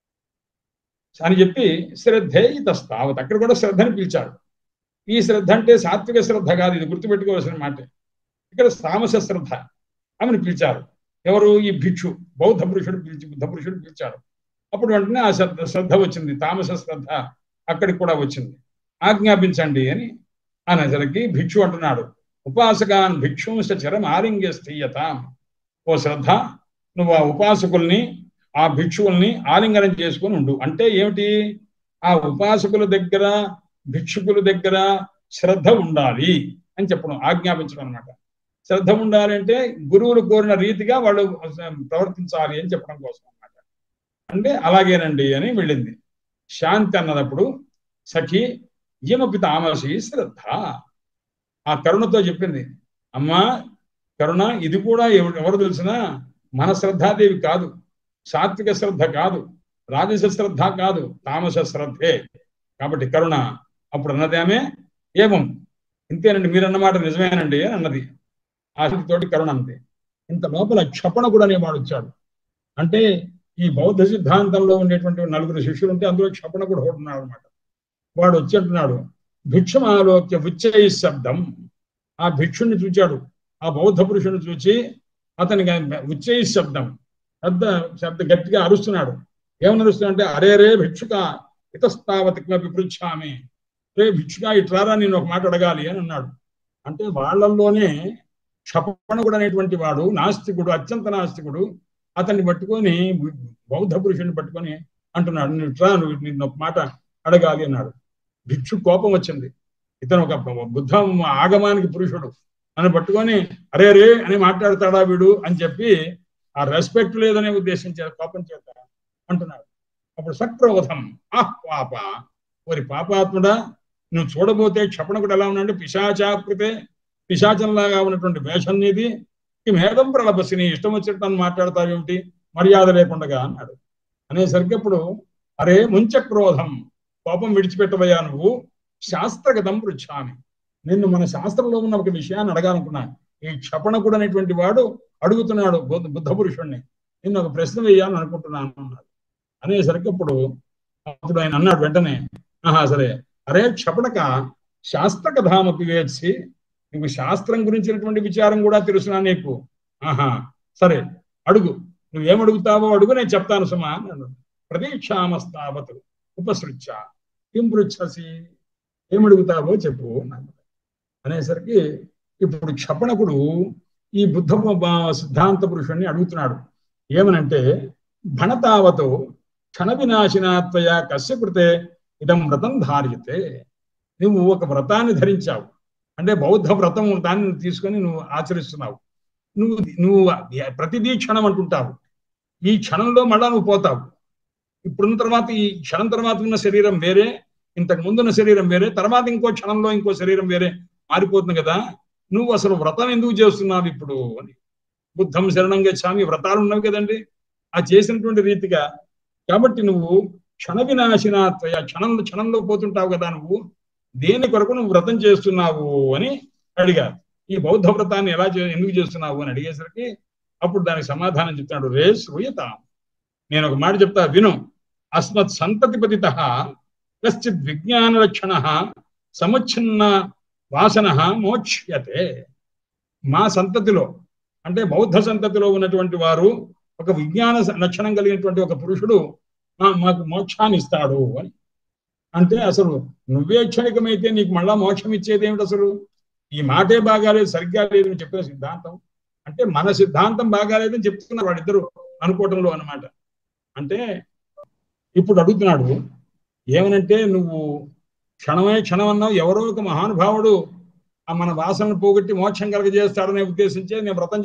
అని చెప్పి శ్రద్ధే ఇతస్తావత్ అక్కడ కూడా శ్రద్ధని పిలిచాడు ఈ శ్రద్ధ అంటే సాత్విక శ్రద్ధ కాదు ఇది గుర్తుపెట్టుకోవాల్సిన మాట ఇక్కడ తామస శ్రద్ధ ఆమెను పిలిచారు ఎవరు ఈ భిక్షు బౌద్ధ పురుషుడు పిలిచి బుద్ధ పురుషుడు పిలిచాడు అప్పుడు వెంటనే ఆ శ్రద్ధ శ్రద్ధ వచ్చింది తామస శ్రద్ధ అక్కడికి కూడా వచ్చింది ఆజ్ఞాపించండి అని అనేసరికి భిక్షు అంటున్నాడు ఉపాసకాన్ భిక్షుంశ చరం ఆలింగ్య స్థీయతాం ఓ శ్రద్ధ నువ్వు ఆ ఉపాసకుల్ని ఆ భిక్షువుల్ని ఆలింగనం చేసుకొని ఉండు అంటే ఏమిటి ఆ ఉపాసకుల దగ్గర భిక్షుకుల దగ్గర శ్రద్ధ ఉండాలి అని చెప్పడం ఆజ్ఞాపించడం అనమాట శ్రద్ధ ఉండాలి అంటే గురువులు కోరిన రీతిగా వాళ్ళు ప్రవర్తించాలి అని చెప్పడం కోసం అన్నమాట అంటే అలాగేనండి అని వెళ్ళింది శాంతి అన్నదప్పుడు సఖి ఈమపి తామసి శ్రద్ధ ఆ కరుణతో చెప్పింది అమ్మా కరుణ ఇది కూడా ఎవ- ఎవరు తెలిసినా మన శ్రద్ధాదేవి కాదు సాత్విక శ్రద్ధ కాదు రాజస శ్రద్ధ కాదు తామస శ్రద్ధే కాబట్టి కరుణ అప్పుడు అన్నది ఆమె ఏమం ఇంతేనండి మీరు అన్నమాట నిజమేనండి అని అన్నది ఆ తోటి కరుణ అంతే ఇంత లోపల క్షపణకుడు అనేవాడు వచ్చాడు అంటే ఈ బౌద్ధ సిద్ధాంతంలో ఉండేటువంటి నలుగురు శిష్యులు ఉంటే అందులో క్షపణకుడు ఒకడు ఉన్నాడు అనమాట వాడు వచ్చి అంటున్నాడు భిక్షమాలోక్య ఉచ్చై శబ్దం ఆ భిక్షుణ్ణి చూచాడు ఆ బౌద్ధ పురుషుని చూచి అతనికి ఉచ్చై శబ్దం పెద్ద శబ్ద గట్టిగా అరుస్తున్నాడు ఏమని అరుస్తున్నా అంటే అరే రే భిక్షుక ఇతస్తావతి కిమపి పృచ్ఛామి రే భిక్షుక ఇట్లారా నేను ఒక మాట అడగాలి అని అన్నాడు అంటే వాళ్ళల్లోనే క్షపణకుడు అనేటువంటి వాడు నాస్తికుడు అత్యంత నాస్తికుడు అతన్ని పట్టుకొని బౌద్ధ పురుషుని పట్టుకొని అంటున్నాడు నువ్వు ఇట్లా నువ్వు నిన్ను ఒక మాట అడగాలి అన్నాడు భిక్షు కోపం వచ్చింది ఇతను ఒక బుద్ధ ఆగమానికి పురుషుడు అని పట్టుకొని అరే రే అని మాట్లాడతాడా వీడు అని చెప్పి ఆ రెస్పెక్ట్ లేదనే ఉద్దేశం చేత కోపం చేత అంటున్నాడు అప్పుడు సక్రోధం ఆహ్ పాప ఓరి పాపాత్ముడా నువ్వు చూడబోతే క్షపణకుడు ఎలా ఉన్నాడు పిశాచాకృతే పిశాచంలాగా ఉన్నటువంటి వేషం నీది ఈ మేధం ప్రలభసి నీ ఇష్టం వచ్చినట్టు మాట్లాడతావు ఏమిటి మర్యాద లేకుండా అన్నాడు అనేసరికి అప్పుడు అరే ముంచ క్రోధం కోపం విడిచిపెట్టబోయా నువ్వు శాస్త్రగతం పృచ్ఛామి నిన్ను మన శాస్త్రంలో ఉన్న ఒక విషయాన్ని అడగాలనుకున్నా ఈ క్షపణకుడు అనేటువంటి వాడు అడుగుతున్నాడు బుద్ధ పురుషుణ్ణి నిన్ను ఒక ప్రశ్న వేయాలని అనుకుంటున్నాను అన్నాడు అనేసరికి అప్పుడు అప్పుడు ఆయన అన్నాడు వెంటనే ఆహా సరే అరే క్షపణక శాస్త్ర కథామపి వేసి నీకు శాస్త్రం గురించినటువంటి విచారం కూడా తెలుసునా నీకు ఆహా సరే అడుగు నువ్వేం అడుగుతావో అడుగు నేను చెప్తాను సుమా అన్నాడు ప్రతీక్షామస్తావత్ ఉపసృచ్చ కిం పృచ్చసి ఏమడుగుతావో చెప్పు అన్నాడు అనేసరికి ఇప్పుడు క్షపణకుడు ఈ బుద్ధ సిద్ధాంత పురుషుణ్ణి అడుగుతున్నాడు ఏమనంటే భణతావతో క్షణ వినాశినాత్వయ కశ్య కృతే ఇదం వ్రతం ధార్యతే నువ్వు ఒక వ్రతాన్ని ధరించావు అంటే బౌద్ధ వ్రతం దాన్ని తీసుకొని నువ్వు ఆచరిస్తున్నావు నువ్వు నువ్వు ప్రతిదీ క్షణం అంటుంటావు ఈ క్షణంలో మళ్ళా నువ్వు పోతావు ఇప్పుడున్న తర్వాత ఈ క్షణం తర్వాత ఉన్న శరీరం వేరే ఇంతకు ముందున్న శరీరం వేరే తర్వాత ఇంకో క్షణంలో ఇంకో శరీరం వేరే మారిపోతుంది కదా నువ్వు అసలు వ్రతం ఎందుకు చేస్తున్నావు ఇప్పుడు అని బుద్ధం శరణం గచ్చామి వ్రతాలు ఉన్నవి కదండి ఆ చేసినటువంటి రీతిగా కాబట్టి నువ్వు క్షణ వినాశినాత్వయ క్షణంలో క్షణంలో పోతుంటావు కదా నువ్వు దేని కొరకు నువ్వు వ్రతం చేస్తున్నావు అని అడిగారు ఈ బౌద్ధ వ్రతాన్ని ఎలా ఎందుకు చేస్తున్నావు అని అడిగేసరికి అప్పుడు దానికి సమాధానం చెప్తాడు రే శ్రూయత నేను ఒక మాట చెప్తా విను అస్మత్ సంతతిపతిత కశ్చిత్ విజ్ఞాన లక్షణ సముచ్ఛిన్న వాసన మోక్ష్యతే మా సంతతిలో అంటే బౌద్ధ సంతతిలో ఉన్నటువంటి వారు ఒక విజ్ఞాన లక్షణం కలిగినటువంటి ఒక పురుషుడు మాకు మోక్షాన్ని ఇస్తాడు అని అంటే అసలు నువ్వే క్షణికమైతే నీకు మళ్ళా మోక్షం ఇచ్చేది ఏమిటి అసలు ఈ మాటే బాగాలేదు సరిగ్గా లేదు అని చెప్పిన సిద్ధాంతం అంటే మన సిద్ధాంతం బాగాలేదని చెప్తున్నారు వాళ్ళిద్దరు అనుకోవటంలో అనమాట అంటే ఇప్పుడు అడుగుతున్నాడు ఏమనంటే నువ్వు క్షణమే క్షణం అన్నావు ఎవరో ఒక మహానుభావుడు ఆ మన వాసనను పోగొట్టి మోక్షం కలగజేస్తాడనే ఉద్దేశించే నేను వ్రతం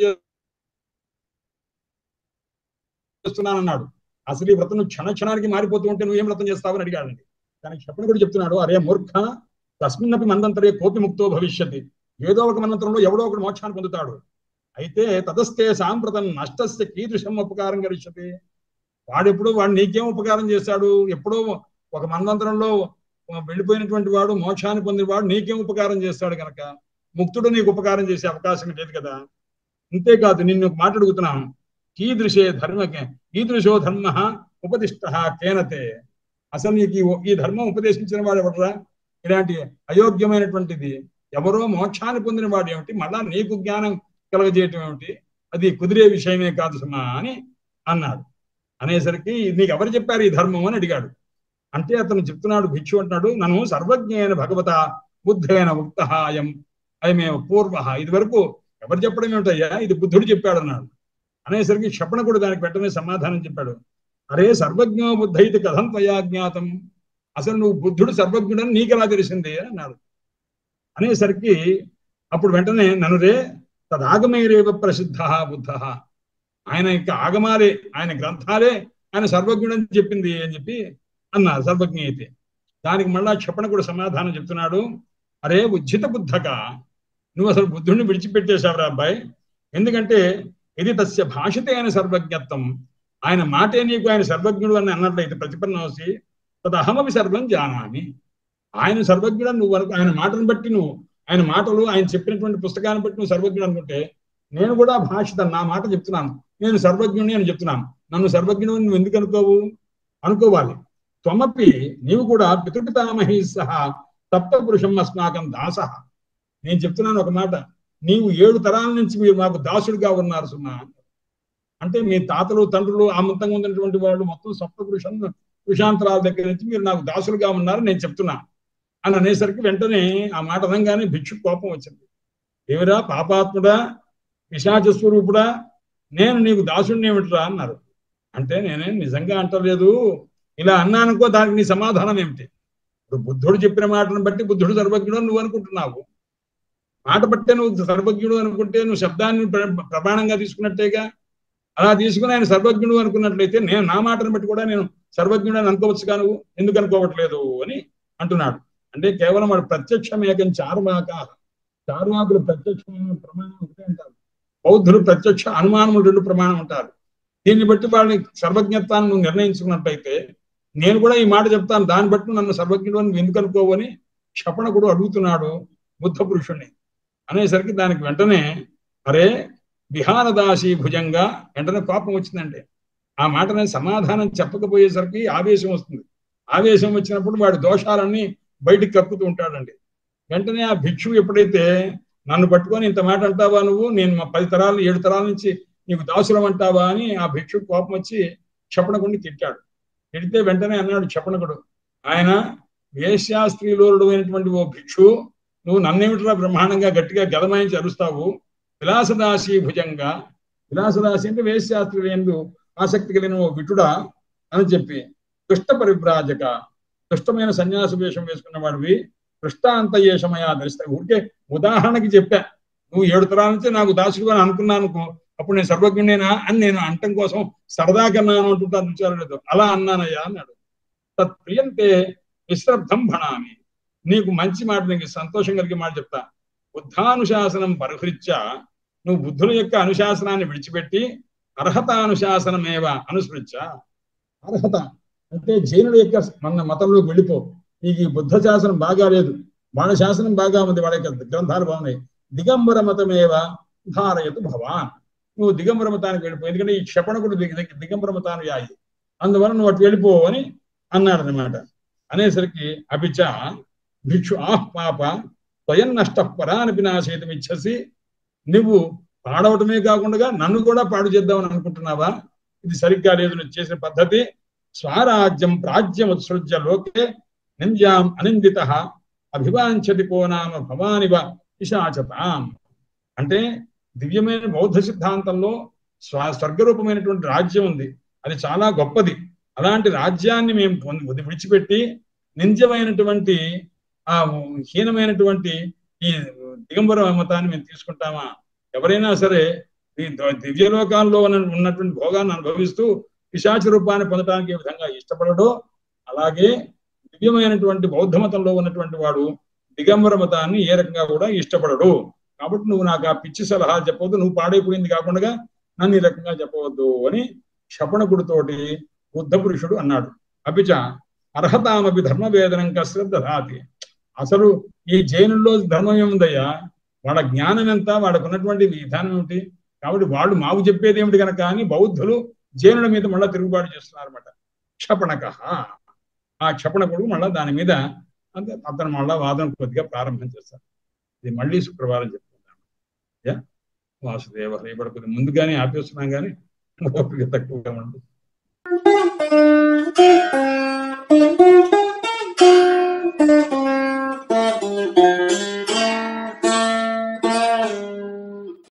చేస్తున్నానన్నాడు అసలు ఈ వ్రతం క్షణ క్షణానికి మారిపోతూ ఉంటే నువ్వేం వ్రతం చేస్తావని అడిగాడండి దానికి చెప్పని కూడా చెప్తున్నాడు అరే మూర్ఖ తస్మిన్నపి మన్వంతరే కోపి ముక్తో భవిష్యతి ఏదో ఒక మన్వంతరంలో ఎవడో ఒకడు మోక్షాన్ని పొందుతాడు అయితే తదస్తే సాంప్రతం నష్టస్య కీదృశం ఉపకారం గరిష్యతి వాడెప్పుడు వాడు నీకేం ఉపకారం చేశాడు ఎప్పుడో ఒక మన్వంతరంలో వెళ్ళిపోయినటువంటి వాడు మోక్షాన్ని పొందిన వాడు నీకేం ఉపకారం చేస్తాడు కనుక ముక్తుడు నీకు ఉపకారం చేసే అవకాశం లేదు కదా అంతేకాదు నిన్ను ఒక మాట అడుగుతున్నాను కీదృశే ధర్మకే కీదృశో ధర్మ ఉపదిష్ట కేనతే అసలు నీకు ఈ ధర్మం ఉపదేశించిన వాడు ఎవడరా ఇలాంటి అయోగ్యమైనటువంటిది ఎవరో మోక్షాన్ని పొందిన వాడు ఏమిటి మళ్ళా నీకు జ్ఞానం కలగజేయటం ఏమిటి అది కుదిరే విషయమే కాదు సుమా అని అన్నాడు అనేసరికి నీకు ఎవరు చెప్పారు ఈ ధర్మం అని అడిగాడు అంటే అతను చెప్తున్నాడు భిక్షు అంటున్నాడు నన్ను సర్వజ్ఞైన భగవత బుద్ధైన ఉక్త అయం అయమే పూర్వ ఇది వరకు ఎవరు చెప్పడం ఏమిటయ్యా ఇది బుద్ధుడు చెప్పాడు అన్నాడు అనేసరికి క్షపణకుడు దానికి వెంటనే సమాధానం చెప్పాడు అరే సర్వజ్ఞో బుద్ధ ఇది కథం త్వయా జ్ఞాతం అసలు నువ్వు బుద్ధుడు సర్వజ్ఞుడని నీకెలా తెలిసింది అన్నాడు అనేసరికి అప్పుడు వెంటనే నన్ను రే తదాగమైరేవ ప్రసిద్ధ బుద్ధ ఆయన యొక్క ఆగమాలే ఆయన గ్రంథాలే ఆయన సర్వజ్ఞుడని చెప్పింది అని చెప్పి అన్నారు సర్వజ్ఞ అయితే దానికి మళ్ళా క్షపణ కూడా సమాధానం చెప్తున్నాడు అరే ఉజ్జిత బుద్ధక నువ్వు అసలు బుద్ధుడిని విడిచిపెట్టేశావురా అబ్బాయి ఎందుకంటే ఇది తస్య భాషతే ఆయన సర్వజ్ఞత్వం ఆయన మాటే నీకు ఆయన సర్వజ్ఞుడు అని అన్నట్లయితే ప్రతిపన్నోసి తదహమవి సర్వం జానామి ఆయన సర్వజ్ఞుడు నువ్వు ఆయన మాటను బట్టి నువ్వు ఆయన మాటలు ఆయన చెప్పినటువంటి పుస్తకాన్ని బట్టి నువ్వు సర్వజ్ఞుడు అనుకుంటే నేను కూడా భాషిత నా మాట చెప్తున్నాను నేను సర్వజ్ఞుని అని చెప్తున్నాను నన్ను సర్వజ్ఞుడు నువ్వు ఎందుకు అనుకోవు అనుకోవాలి త్వమపి నీవు కూడా పితృపితామహి సహా తప్త పురుషం అస్మాకం దాస నేను చెప్తున్నాను ఒక మాట నీవు ఏడు తరాల నుంచి మీరు మాకు దాసుడిగా ఉన్నారు సుమా అంటే మీ తాతలు తండ్రులు ఆ మొత్తంగా ఉన్నటువంటి వాళ్ళు మొత్తం సప్త పురుషం పురుషాంతరాల దగ్గర నుంచి మీరు నాకు దాసులుగా ఉన్నారు నేను చెప్తున్నా అని అనేసరికి వెంటనే ఆ మాట అనగానే భిక్షు కోపం వచ్చింది ఏమిరా పాపాత్ముడా పిశాచ స్వరూపుడా నేను నీకు దాసుడిని ఏమిటిరా అన్నారు అంటే నేనేం నిజంగా అంటలేదు ఇలా అన్నానుకో దానికి నీ సమాధానం ఏమిటి ఇప్పుడు బుద్ధుడు చెప్పిన మాటను బట్టి బుద్ధుడు సర్వజ్ఞుడు అని నువ్వు అనుకుంటున్నావు మాట బట్టే నువ్వు సర్వజ్ఞుడు అనుకుంటే నువ్వు శబ్దాన్ని ప్ర- ప్రమాణంగా తీసుకున్నట్టేగా అలా తీసుకుని ఆయన సర్వజ్ఞుడు అనుకున్నట్లయితే నేను నా మాటను బట్టి కూడా నేను సర్వజ్ఞుడు అని అనుకోవచ్చుగా నువ్వు ఎందుకు అనుకోవట్లేదు అని అంటున్నాడు అంటే కేవలం వాడు ప్రత్యక్షమేకం చారువాక చారువాకులు ప్రత్యక్షమైన ప్రమాణం ఒకటే అంటారు బౌద్ధులు ప్రత్యక్ష అనుమానములు రెండు ప్రమాణం అంటారు దీన్ని బట్టి వాళ్ళని సర్వజ్ఞత్వాన్ని నువ్వు నిర్ణయించుకున్నట్టయితే నేను కూడా ఈ మాట చెప్తాను దాన్ని బట్టి నన్ను సర్వజ్ఞుడు అని ఎందుకు అనుకోవని క్షపణకుడు అడుగుతున్నాడు బుద్ధ పురుషుణ్ణి అనేసరికి దానికి వెంటనే అరే విహారదాసి భుజంగా వెంటనే కోపం వచ్చిందంటే ఆ మాటనే సమాధానం చెప్పకపోయేసరికి ఆవేశం వస్తుంది ఆవేశం వచ్చినప్పుడు వాడి దోషాలన్నీ బయటికి కక్కుతూ ఉంటాడండి వెంటనే ఆ భిక్షువు ఎప్పుడైతే నన్ను పట్టుకొని ఇంత మాట అంటావా నువ్వు నేను మా పది తరాలు ఏడు తరాల నుంచి నీకు దాసులం అంటావా అని ఆ భిక్షువు కోపం వచ్చి క్షపణకుడిని తిట్టాడు తిడితే వెంటనే అన్నాడు క్షపణకుడు ఆయన వేశ్యాస్త్రీలోరుడు అయినటువంటి ఓ భిక్షు నువ్వు నన్నేమిట్రా బ్రహ్మాండంగా గట్టిగా గదమాయించి అరుస్తావు విలాసదాసి భుజంగా విలాసదాసి అంటే వేశ్యాస్త్రి ఎందు ఆసక్తి కలిగిన ఓ విటుడా అని చెప్పి దుష్ట పరివ్రాజక దుష్టమైన సన్యాస వేషం వేసుకున్న వాడివి దృష్టాంతయేషమయా దర్శిత ఊరికే ఉదాహరణకి చెప్పా నువ్వు ఏడు తరాల నుంచి నాకు దాసుడు అని అనుకున్నాను అనుకో అప్పుడు నేను సర్వజ్ఞునేనా అని నేను అంటం కోసం సరదాగా అన్నాను అంటుంటాను విచారం లేదు అలా అన్నానయ్యా అన్నాడు తత్ప్రియంతే విశ్రబ్ధం భణామి నీకు మంచి మాట నీకు సంతోషం కలిగే మాట చెప్తా బుద్ధానుశాసనం పరిహృత్య నువ్వు బుద్ధుల యొక్క అనుశాసనాన్ని విడిచిపెట్టి అర్హతానుశాసనమేవ అనుస్మృత్య అర్హత అంటే జైనుల యొక్క మన మతంలోకి వెళ్ళిపో నీకు ఈ బుద్ధ శాసనం బాగా లేదు వాళ్ళ శాసనం బాగా ఉంది వాళ్ళ యొక్క గ్రంథాలు బాగున్నాయి దిగంబర మతమేవ ధారయతు భవాన్ నువ్వు దిగంబర మతానికి వెళ్ళిపో ఎందుకంటే ఈ క్షపణకుడు దిగ దిగ- దిగంబర మతాన్ని యాయి అందువల్ల నువ్వు అటు వెళ్ళిపో అని అన్నాడు అనమాట అనేసరికి అభిచ భిక్షు ఆహ్ పాప స్వయం నష్ట పరాని వినాశేతం ఇచ్చసి నువ్వు పాడవటమే కాకుండా నన్ను కూడా పాడు చేద్దామని అనుకుంటున్నావా ఇది సరిగ్గా లేదు నువ్వు చేసిన పద్ధతి స్వరాజ్యం ప్రాజ్యం ఉత్సృజ్య లోకే నింద్యాం అనిందిత అభివాంఛతి కో నామ భవానివ పిశాచతాం అంటే దివ్యమైన బౌద్ధ సిద్ధాంతంలో స్వ స్వర్గరూపమైనటువంటి రాజ్యం ఉంది అది చాలా గొప్పది అలాంటి రాజ్యాన్ని మేము పొంది వదిలి- విడిచిపెట్టి నింద్యమైనటువంటి ఆ హీనమైనటువంటి ఈ దిగంబర మతాన్ని మేము తీసుకుంటామా ఎవరైనా సరే ఈ ద- దివ్యలోకాల్లో ఉన్న- ఉన్నటువంటి భోగాన్ని అనుభవిస్తూ పిశాచ రూపాన్ని పొందడానికి ఏ విధంగా ఇష్టపడడో అలాగే దివ్యమైనటువంటి బౌద్ధ మతంలో ఉన్నటువంటి వాడు దిగంబర మతాన్ని ఏ రకంగా కూడా ఇష్టపడడు కాబట్టి నువ్వు నాకు ఆ పిచ్చి సలహా చెప్పవద్దు నువ్వు పాడైపోయింది కాకుండా నన్ను ఈ రకంగా చెప్పవద్దు అని క్షపణకుడితోటి బుద్ధ పురుషుడు అన్నాడు అపిచ అర్హతామపి ధర్మవేదనం కశ్రద్ధ దాతి అసలు ఈ జైనుల్లో ధర్మం ఏముందయ్యా వాళ్ళ జ్ఞానం ఎంత వాళ్ళకు ఉన్నటువంటి విధానం ఏమిటి కాబట్టి వాళ్ళు మాకు చెప్పేది ఏమిటి కనుక అని బౌద్ధులు జైనుల మీద మళ్ళా తిరుగుబాటు చేస్తున్నారు అనమాట క్షపణక ఆ క్షపణకుడు మళ్ళా దాని మీద అంతే అతను మళ్ళా వాదన కొద్దిగా ప్రారంభం చేస్తారు ఇది మళ్ళీ శుక్రవారం చెప్పుకుందాం యా వాసుదేవ రేపటి కొద్ది ముందుగానే ఆపేస్తున్నాం కానీ ఓపిక తక్కువగా ఉంటుంది Thank you.